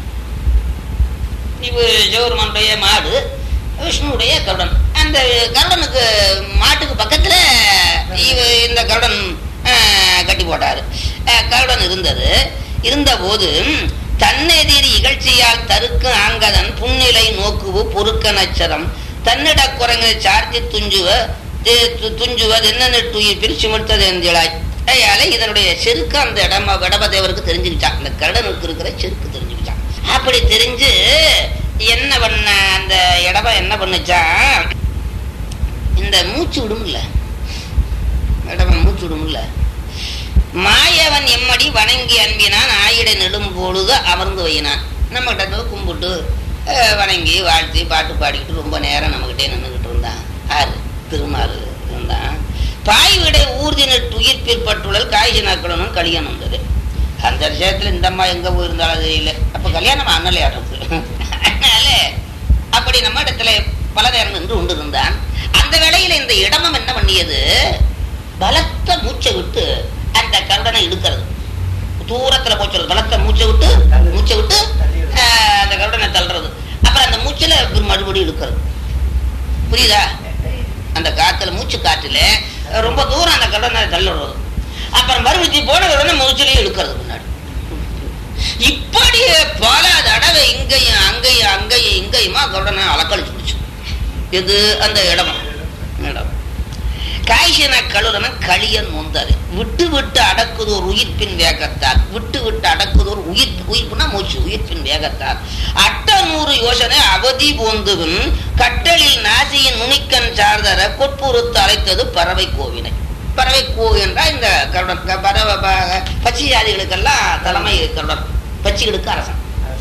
இவு ஜோர்மனுடைய மாடு விஷ்ணுடைய கருடன் அந்த கருடனுக்கு மாட்டுக்கு பக்கத்துல இவ இந்த கருடன் ஆஹ், கட்டி போட்டாரு ஆஹ், கருடன் இருந்தது இருந்த போது தன்னெதிரி இகழ்ச்சியால் தருக்கு ஆங்கதன் புன்னிலை நோக்குவு பொறுக்க நச்சரம் தன்னிட குரங்கை சார்த்தி துஞ்சுவ தி- து- துஞ்சுவது என்ன துயிர் பிரிச்சு முடித்தது எந்திழாய் அதனால இதனுடைய செருக்கு அந்த இடம விடபதேவருக்கு தெரிஞ்சுக்கிட்டான் அந்த கருடனுக்கு இருக்கிற செருக்கு தெரிஞ்சுக்கிட்டான் அப்படி தெரிஞ்சு என்ன பண்ண அந்த இடம என்ன பண்ணுச்சான் இந்த மூச்சு விடும்ல இடம மூச்சு விடும்ல மாயவன் எம்மடி வணங்கி அன்பினான் ஆயிட நெடும் பொழுது அமர்ந்து வையினான் நம்ம கிட்ட கும்பிட்டு அஹ், வணங்கி வாழ்த்தி பாட்டு பாடிக்கிட்டு ரொம்ப நேரம் நம்மகிட்டே நின்றுகிட்டு இருந்தான் ஆறு திருமாறு இருந்தான் பாய் விட ஊர்தி நட்டு உயிர் பிற்பட்டுள்ளல் காய்ச்சி நாக்கணும் கல்யாணம் வந்தது அந்த விஷயத்துல இந்த அம்மா எங்க போயிருந்தாலும் தெரியல அப்ப கல்யாணம் அண்ணலையாடுறது அதனால அப்படி நம்ம இடத்துல பல நேரம் நின்று கொண்டு இருந்தான் அந்த வேளையில இந்த இடமம் என்ன பண்ணியது பலத்த மூச்சை விட்டு அந்த கருடனை இழுக்கிறது தூரத்துல போச்சுறது பலத்த மூச்சை விட்டு மூச்சை விட்டு ஆஹ், அந்த கருடனை தள்ளுறது அப்புறம் அந்த மூச்சுல மறுபடியும் இழுக்கிறது புரியுதா அந்த காத்துல மூச்சு காற்றுல ரொம்ப தூரம் அந்த கருடனை தள்ளுறது அப்புறம் மறுபடியும் போன உடனே மூச்சிலையும் இழுக்கிறது முன்னாடி இப்படி பல தடவை இங்கேயும் அங்கேயும் அங்கேயும் இங்கேயுமா கருடனை அலக்கழிச்சு பிடிச்சு இது அந்த இடமா இடம் காய்ச்சின கழுதன களியன் முந்தாரு விட்டு விட்டு அடக்குதோர் உயிர்ப்பின் வேகத்தால் விட்டு விட்டு அடக்குதோர் உயிர் உயிர்ப்புனா மூச்சு உயிர்ப்பின் வேகத்தால் அட்ட நூறு யோசனை அவதி போந்துவின் கட்டளில் நாசியின் நுனிக்கண் சார்தர கொட்புறுத்து அழைத்தது பறவை கோவினை பறவை கோ என்றால் இந்த கருடன் க- பறவை ப- பட்சி ஜாதிகளுக்கெல்லாம் தலைமை கருடன் பட்சிகளுக்கு அரசன்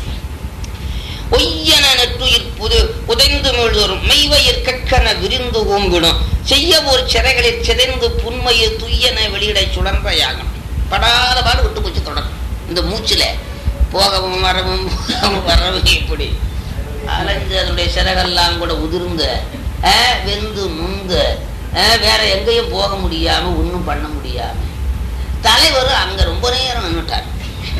ஒய்யன நெற்றுயிர் புது உதைந்து மீழ்தோறும் மெய்வயிர் கற்கன விரிந்து ஓம்பிடும் செய்ய ஒரு சிறைகளில் சிதைந்து புன்மையில் துய்யன வெளியிட சுழன்ற யாகம் படாத பாடு விட்டு போச்சு தொடர் இந்த மூச்சுல போகவும் வரவும் போகவும் வரவும் இப்படி அலைஞ்சு அதனுடைய சிறகெல்லாம் கூட உதிர்ந்து ஆஹ், வெந்து நுந்து ஆஹ், வேற எங்கேயும் போக முடியாம ஒண்ணும் பண்ண முடியாம தலைவர் அங்க ரொம்ப நேரம் நின்னுட்டார்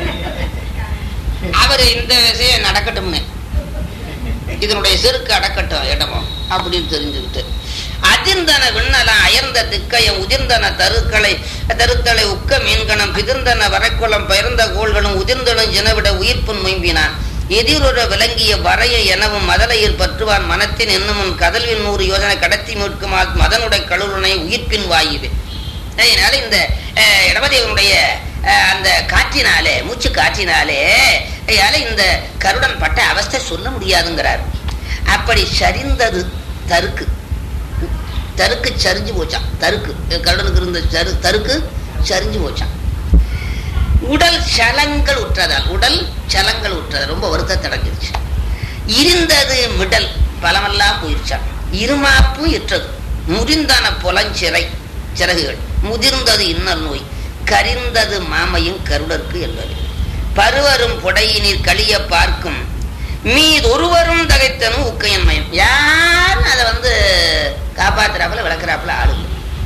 அவர் இந்த விஷயம் நடக்கட்டும்னு இதனுடைய செருக்கு அடக்கட்டும் இடமோ அப்படின்னு தெரிஞ்சுக்கிட்டு அதிர்ந்தன விண்ணலாம் அயர்ந்த திக்கைய உதிர்ந்தன தருக்களை தருத்தலை உக்க மீன்கணம் பிதிர்ந்தன வரைக்குளம் பெயர்ந்த கோள்களும் உதிர்ந்தனும் ஜனவிட உயிர்ப்புன் முயம்பினான் எதிரொரு விளங்கிய வரைய எனவும் மதலையில் பற்றுவான் மனத்தின் என்னும் கதல்வின் நூறு யோசனை கடத்தி மீட்குமா மதனுடைய கழுவுனை உயிர்ப்பின் வாயுவே அதனால இந்த அஹ், இடமதேவனுடைய அஹ், அந்த காற்றினாலே மூச்சு காற்றினாலே அதனால இந்த கருடன் பட்ட அவஸ்தை சொல்ல முடியாதுங்கிறார் அப்படி சரிந்தது தருக்கு தருக்கு சரிஞ்சு போச்சான் தருக்கு கருடனுக்கு இருந்த சரு தருக்கு சரிஞ்சு போச்சான் உடல் சலங்கள் உற்றதால் உடல் சலங்கள் உற்றதால் ரொம்ப வருத்தத்தை அடைஞ்சிருச்சு இருந்தது மிடல் பலமெல்லாம் போயிருச்சான் இருமாப்பும் இற்றது முறிந்தன புலஞ்சிறை சிறகுகள் முதிர்ந்தது இன்னல் நோய் கரிந்தது மாமையும் கருடற்கு என்பது பருவரும் புடையினில் கழிய பார்க்கும் மீதொருவரும் தகைத்தனும் உக்கையன் மயம் யாரும் அதை வந்து காப்பாத்துறாப்புல விளக்குறாப்புல ஆளுங்க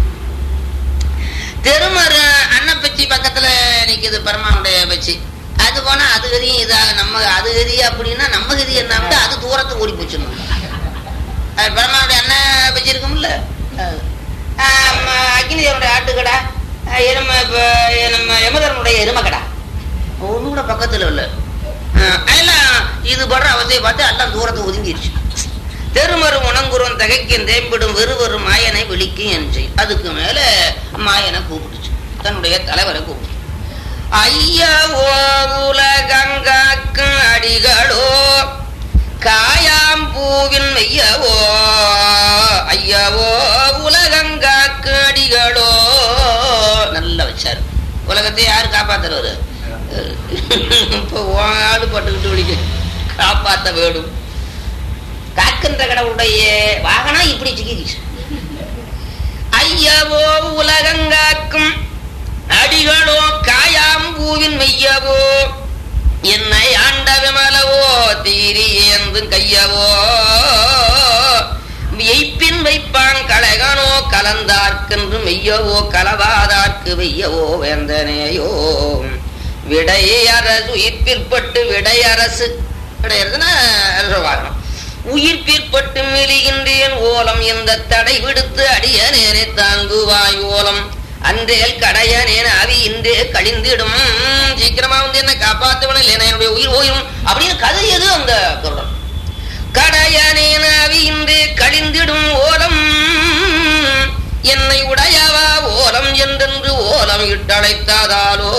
தெருமரு அன்னப்பச்சி பக்கத்துல நிக்குது பெருமானுடைய பச்சி அது போனா அது கதியும் இதாக நம்ம அது கதி அப்படின்னா நம்ம கதி என்ன விட்டு அது தூரத்துக்கு ஓடி போச்சிடணும் அது பெருமானுடைய அண்ணன் பச்சி இருக்கும்ல அது. ஆஹ் ம, அக்னி தேவனுடைய ஆட்டுக்கடா ஆஹ் எரும இப்ப நம்ம யமதரனுடைய எருமக்கடா ஒண்ணு கூட பக்கத்துல இல்ல ஆஹ் எல்லாம் இது படுற அவசியம் பார்த்து எல்லாம் தூரத்தை ஒதுங்கிடுச்சு தெருமரும் உணங்குறும் தகைக்கும் தேம்பிடும் வெறுவரும் மாயனை விழிக்கும் என்று அதுக்கு மேல மாயனை கூப்பிட்டுச்சு தன்னுடைய தலைவரை கூப்பிட்டு ஐயவோ உலகங்காக்கும் அடிகளோ காயாம்பூவின் மெய்யவோ ஐயவோ உலகங்காக்கு அடிகளோ நல்லா வச்சாரு உலகத்தை யார் காப்பாத்துறவரு இப்போ உன் ஆளு பட்டுக்கிட்டு விழிக்க காப்பாத்த வேணும் காக்கின்ற கடவுளுடைய வாகனம் இப்படி சிக்கிச்சு ஐயவோ உலகங்காக்கும் அடிகளோ காயாம்பூவின் மெய்யவோ என்னை ஆண்ட விமலவோ தீரி ஏந்தும் கையவோ எய்ப்பின் வைப்பான் கழகனோ கலந்தார்க்கென்று மெய்யவோ கலவாதார்க்கு வெய்யவோ வேந்தனையோ விடை அரசு உயிர்ப்பிற்பட்டு விடை அரசு விடையறதுன்னா அரசவாகனம் உயிர் பிற்பட்டு மெலிகின்றேன் ஓலம் இந்த தடை விடுத்து அடியனேனை தாங்குவாய் ஓலம் அன்றேல் கடையனேன் அவி இன்றே கழிந்திடும் சீக்கிரமா வந்து என்ன காப்பாத்தவன இல்லைனா என்னுடைய உயிர் ஓயும் அப்படின்னு கதை எது அந்த கருடம் கடையனேன் அவி இன்றே கழிந்திடும் ஓலம் என்னை உடையவா ஓலம் என்றென்று ஓலம் இட்டழைத்ததாலோ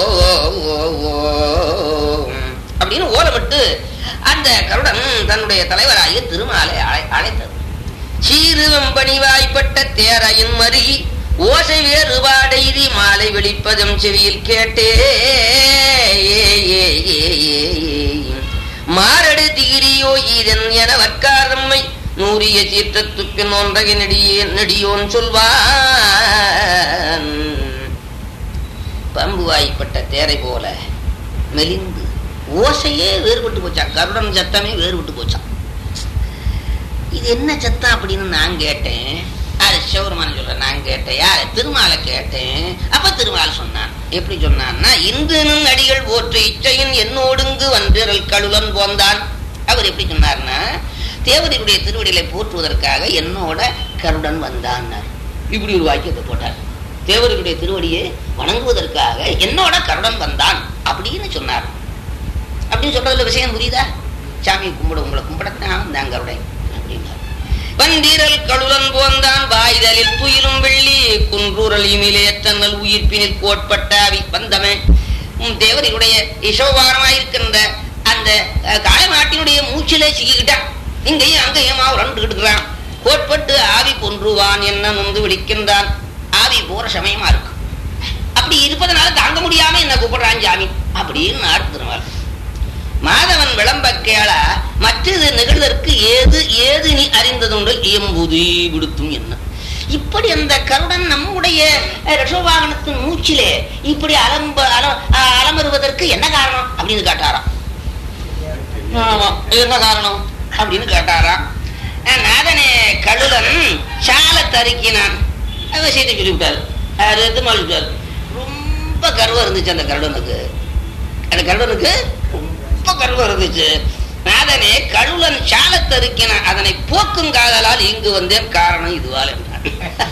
அப்படின்னு ஓலமிட்டு அந்த கருடன் தன்னுடைய தலைவராகிய திருமாலை அழை- அழைத்தது சீருவம்பணி வாய்ப்பட்ட தேரையின் மறி ஓசை வேறுபாடெய்தி மாலை வெளிப்பதும் செவியில் கேட்டே மாரடு திகிரியோ இதன் என வற்காரம்மை நூறிய சீற்றத்துப்பின் ஒன்றக நெடியே நெடியோன் சொல்வான் பம்பு வாய்ப்பட்ட தேரை போல மெலிந்து ஓசையே வேறுபட்டு போச்சான் கருடன் சத்தமே வேறுபட்டு போச்சான் இது என்ன சத்தம் அப்படின்னு நான் கேட்டேன் அது சிவருமான சொல்ற நான் கேட்டேன் யார திருமாலை கேட்டேன் அப்ப திருமால் சொன்னான் எப்படி சொன்னான்னா இந்துனும் அடிகள் போற்று இச்சையின் என்னோடுங்கு வந்திரல் கழுவன் போந்தான் அவர் எப்படி சொன்னார்னா தேவதையுடைய திருவடிகளை போற்றுவதற்காக என்னோட கருடன் வந்தான் இப்படி ஒரு வாக்கியத்தை போட்டார் தேவதையுடைய திருவடியை வணங்குவதற்காக என்னோட கருடன் வந்தான் அப்படின்னு சொன்னார் அப்படின்னு சொல்றதுல விஷயம் புரியுதா சாமி கும்பிட உங்களை கும்பிடத்தான் வந்தான் கருடை அப்படின்னார் வந்தீரல் கழுலன் போந்தான் வாய்தலில் துயிலும் வெள்ளி குன்றூரல் இமிலே தன்னல் உயிர்ப்பினில் கோட்பட்டாவி வந்தவன் உம் தேவரையுடைய யசோபாரமாயிருக்கின்ற அந்த அஹ், காளைமாட்டினுடைய மூச்சிலே சிக்கிக்கிட்டான் இங்கேயும் அங்கேயும் ரெண்டு இருக்கிறான் கோட்பட்டு ஆவி கொன்றுவான் என்ன நொந்து விழிக்கின்றான் ஆவி போற சமயமா இருக்கு அப்படி இருப்பதனால தாங்க முடியாம என்ன கூப்பிடுறான் சாமி அப்படின்னு ஆடுத்துருவார் மாதவன் விளம்ப கேள மற்றது நிகழ்தற்கு ஏது ஏது நீ அறிந்ததுண்டு எம்புதி விடுத்தும் என்ன இப்படி அந்த கருடன் நம்முடைய அஹ், ரிஷபவாகனத்தின் மூச்சிலே இப்படி அலம்ப அல அஹ், அலமருவதற்கு என்ன காரணம் அப்படின்னு கேட்டாராம் ஆமா இது என்ன காரணம் அப்படின்னு கேட்டாராம் அஹ், நாதனே கழுலன் சால தருக்கினான் அது விஷயத்தை சொல்லிவிட்டாரு அது எதுமாள் விட்டாரு ரொம்ப கர்வம் இருந்துச்சு அந்த கருடனுக்கு அந்த கருடனுக்கு ரொம்ப கர்வம் இருந்துச்சு நாதனே கழுலன் சாலத்தருக்கின அதனை போக்கும் காதலால் இங்கு வந்தேன் காரணம் இதுவால் என்றான்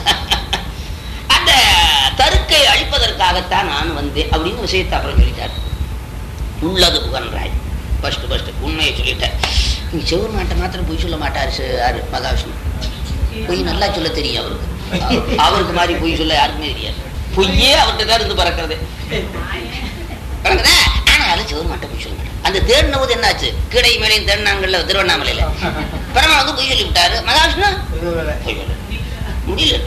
அந்த தருக்கை அழிப்பதற்காகத்தான் நான் வந்தேன் அப்படின்னு விஷயத்தை அப்புறம் சொல்லிட்டார் உள்ளது புகன்றாய் ஃபர்ஸ்ட் ஃபர்ஸ்ட் உண்மையை சொல்லிட்டார் நீ சிவர் நாட்டை மாத்திரம் பொய் சொல்ல மாட்டார் யாரு மகாவிஷ்ணு பொய் நல்லா சொல்ல தெரியும் அவருக்கு அவருக்கு- அவருக்கு மாதிரி பொய் சொல்ல யாருக்குமே தெரியாது பொய்யே அவர்கிட்ட தான் இருந்து பறக்கிறது பறக்குதா ஆனாலும் சிவர் மாட்டை பொய் சொல்ல மாட்டார் அந்த தேடின போது என்னாச்சு கீழை மேலையும் தேடினாங்கல்ல திருவண்ணாமலையில பரமா வந்து பொய் சொல்லி விட்டாரு மகாவிஷ்ணு பொய் சொல்ல முடியல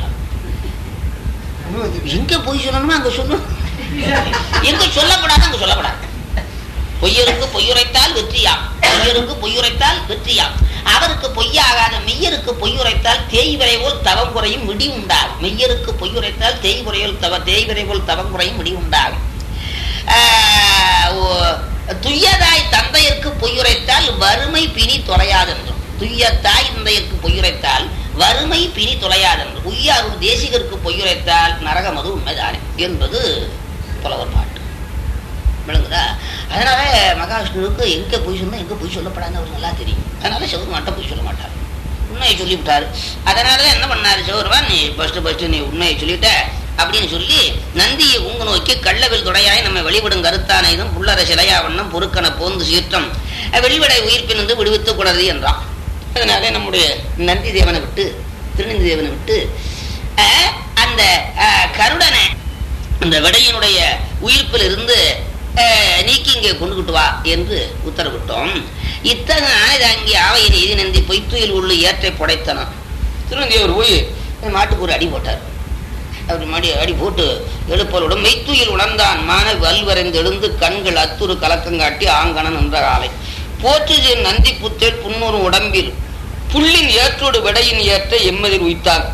எங்க பொய் சொல்லணுமோ அங்க சொல்லணும் எங்க சொல்லப்படாது அங்க சொல்லப்படாது பொய்யருக்கு பொய்யுரைத்தால் வெற்றியாம் பொய்யருக்கு பொய்யுரைத்தால் வெற்றியாம் அவருக்கு பொய்யாகாத மெய்யருக்கு பொய்யுரைத்தால் தேய்வரை போல் தவம் குறையும் மிடி உண்டாகும் மெய்யருக்கு பொய்யுரைத்தால் தேய்வரையோல் தவ தேய்வரை போல் தவம் குறையும் மிடி உண்டாகும் ஆஹ் ஓ- துய்யதாய் தந்தையருக்கு பொய்யுரைத்தால் வறுமை பிணி தொலையாதென்றும் துய்ய தாய் தந்தையருக்கு பொய்யுரைத்தால் வறுமை பிணி தொலையாதென்று உய்யாருள் தேசிகருக்கு பொய்யுரைத்தால் நரகமது உண்மைதானே என்பது புலவர் பாட்டு விளங்குதா அதனால மகாவிஷ்ணுவுக்கு எங்க பொய் சொன்னா எங்க பொய் சொல்லப்படாதுன்னு அவர் நல்லா தெரியும் அதனால சிவருமான்ட்ட பொய் சொல்ல மாட்டார் உண்மையை சொல்லிவிட்டாரு அதனால என்ன பண்ணாரு சிவருமான் நீ ஃபர்ஸ்ட் ஃபர்ஸ்ட் நீ உண்மையை சொல்லிட்ட அப்படின்னு சொல்லி நந்தியை உங்க நோக்கி கள்ளவில் துணையாய் நம்ம வெளிவிடும் கருத்தான இதும் புள்ளர சிலையா வண்ணம் பொறுக்கன போந்து சீற்றம் வெளிவிடை உயிர்ப்பினின்று விடுவித்துக் கூடாது என்றான் அதனால நம்முடைய நந்தி தேவனை விட்டு திருநந்தி தேவனை விட்டு அஹ், அந்த அஹ், கருடனை அந்த விடையினுடைய உயிர்ப்பில் இருந்து அஹ், நீக்கி இங்கே கொண்டுகிட்டு வா என்று உத்தரவிட்டோம் இத்தகைய ஆயுதாங்கி ஆவையின் எதி நந்தி பொய்த்துயில் உள்ள ஏற்றை புடைத்தனம் திருநந்தியவர் போய் மாட்டுக்கு ஒரு அடி போட்டார் அப்படி மடி அடி போட்டு எழுப்பலுடன் மெய்த்துயில் உணர்ந்தான் மான வல்வரைந்து எழுந்து கண்கள் அத்துரு கலக்கங்காட்டி ஆங்கணன் என்ற காலை போற்றுது நந்தி புத்தேல் புன்னூறு உடம்பில் புள்ளின் ஏற்றோடு விடையின் ஏற்ற எம்மதில் உய்த்தான்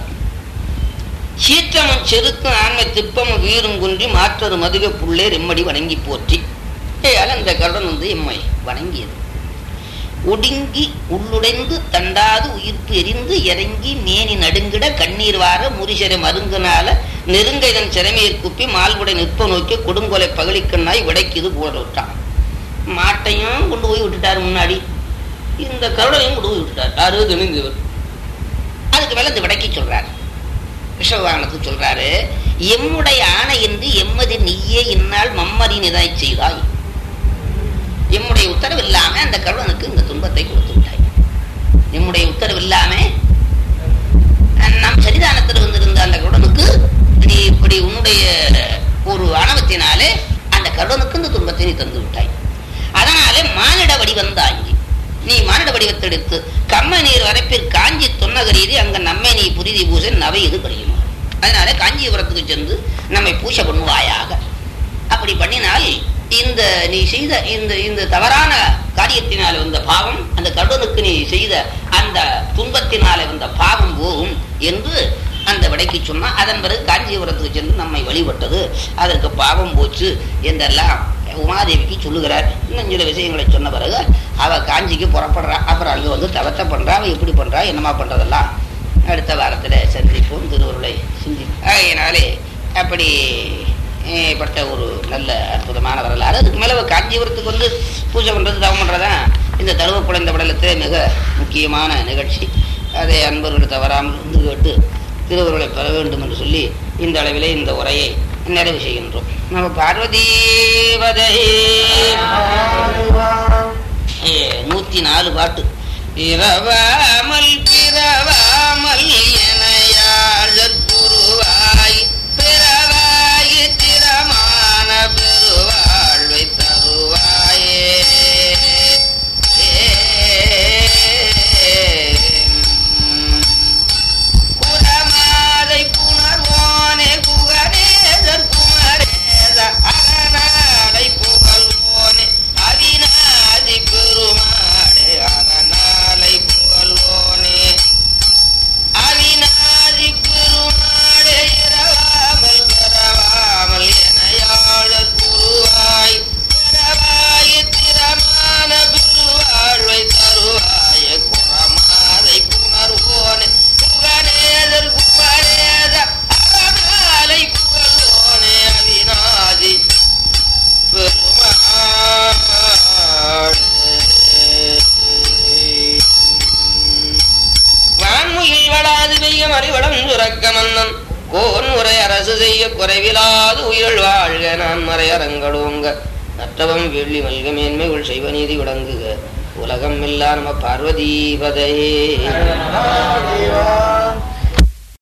சீற்றமும் செருக்கும் ஆண்மை திப்பமும் வீரும் குன்றி மாற்றொரு மதுக புள்ளே ரெம்மடி வணங்கி போற்றி ஏயால் அந்த கருடன் வந்து எம்மை வணங்கியது ஒடுங்கி உள்ளுடைந்து தண்டாது உயிர்ப்பு எரிந்து இறங்கி மேனி நடுங்கிட கண்ணீர் வார முரிசரை மருங்குனால நெருங்க இதன் சிறமையர் குப்பி மால்குடை நிற்ப நோக்கி கொடுங்கொலை பகலிக்கண்ணாய் விடைக்குது போட விட்டான் மாட்டையும் கொண்டு போய் விட்டுட்டாரு முன்னாடி இந்த கருடனையும் கொண்டு போய் விட்டுட்டார் யாரு திணிந்தவர் அதுக்கு மேல இந்த விடைக்கு சொல்றாரு விஷவாகனத்துக்கு சொல்றாரு எம்முடைய ஆணை என்று எம்மது நீயே இந்நாள் மம்மரின் இதாய் செய்தாய் எம்முடைய உத்தரவு இல்லாம அந்த கருடனுக்கு இந்த துன்பத்தை கொடுத்து விட்டாய் எம்முடைய உத்தரவு இல்லாம அஹ், நம் சரிதானத்தில் வந்திருந்த அந்த கருடனுக்கு நீ இப்படி உன்னுடைய ஒரு ஆணவத்தினாலே அந்த கருடனுக்கு இந்த துன்பத்தை நீ தந்து விட்டாய் அதனாலே மானிட வடிவம் தாங்கி நீ மானிட வடிவத்தெடுத்து கம்ம நீர் வரப்பில் காஞ்சி தொன்னகரீதி அங்க நம்மை நீ புரிதி பூசை நவை இது கழியுமா அதனால காஞ்சிபுரத்துக்கு சென்று நம்மை பூசை பண்ணுவாயாக அப்படி பண்ணினால் இந்த நீ செய்த இந்த இந்த தவறான காரியத்தினால வந்த பாவம் அந்த கருடனுக்கு நீ செய்த அந்த துன்பத்தினால வந்த பாவம் போகும் என்று அந்த விடைக்கு சொன்னா அதன் பிறகு காஞ்சிபுரத்துக்கு சென்று நம்மை வழிபட்டது அதற்கு பாவம் போச்சு என்றெல்லாம் உமாதேவிக்கு சொல்லுகிறார் இன்னும் சில விஷயங்களை சொன்ன பிறகு அவ காஞ்சிக்கு புறப்படுறா அப்புறம் அங்க வந்து தவத்தை பண்றா அவ எப்படி பண்றா என்னமா பண்றதெல்லாம் அடுத்த வாரத்துல சந்திப்போம் திருவருளை சிந்தி ஆகையினாலே அப்படி eh, பட்ட ஒரு நல்ல அற்புதமான வரலாறு அதுக்கு மேல அவ காஞ்சிபுரத்துக்கு வந்து பூஜை பண்றது தவம் பண்றதா இந்த தழுவ குழந்த படலத்திலே மிக முக்கியமான நிகழ்ச்சி அதை அன்பர்கள் தவறாமல் இருந்து கேட்டு திருவருளை பெற வேண்டும் என்று சொல்லி இந்த அளவிலே இந்த உரையை நிறைவு செய்கின்றோம் நம்ம பார்வதீவதை நூத்தி நாலு பாட்டு இரவாமல் பிறவாமல் எனையாழற்குருவாய் பிறவாய் திறமான பெருவாழ்வை தருவாயே குரமாதை புணர்வோனே குகரேதர் குமரேத அரணாலை புகழ்வோனே அவிநாதி பெருமாளே அரணாலை புகழ்வோனே அவிநாதி பெருமாளே இரவாமல் பெறவாமல் எனையாளர் குருவாய் பெறவாய் திறமான பெருவாழ்வை தருவாய குரமாதை புணர்வோனே புகழேதர் குமரேத அரணாலை புகழ்வோனே அவிநாதி வான்முகில் வளாது பெய்ய மறிவளம் சுரக்க மன்னன் கோன் முறை அரசு செய்ய குறைவிலாது உயிர் வாழ்க நான் மறையரங்களோங்க நற்றவம் வெள்ளி மல்க மேன்மை உள் செய்வ நீதி விளங்குக உலகம் இல்லா நம பார்வதீபதையே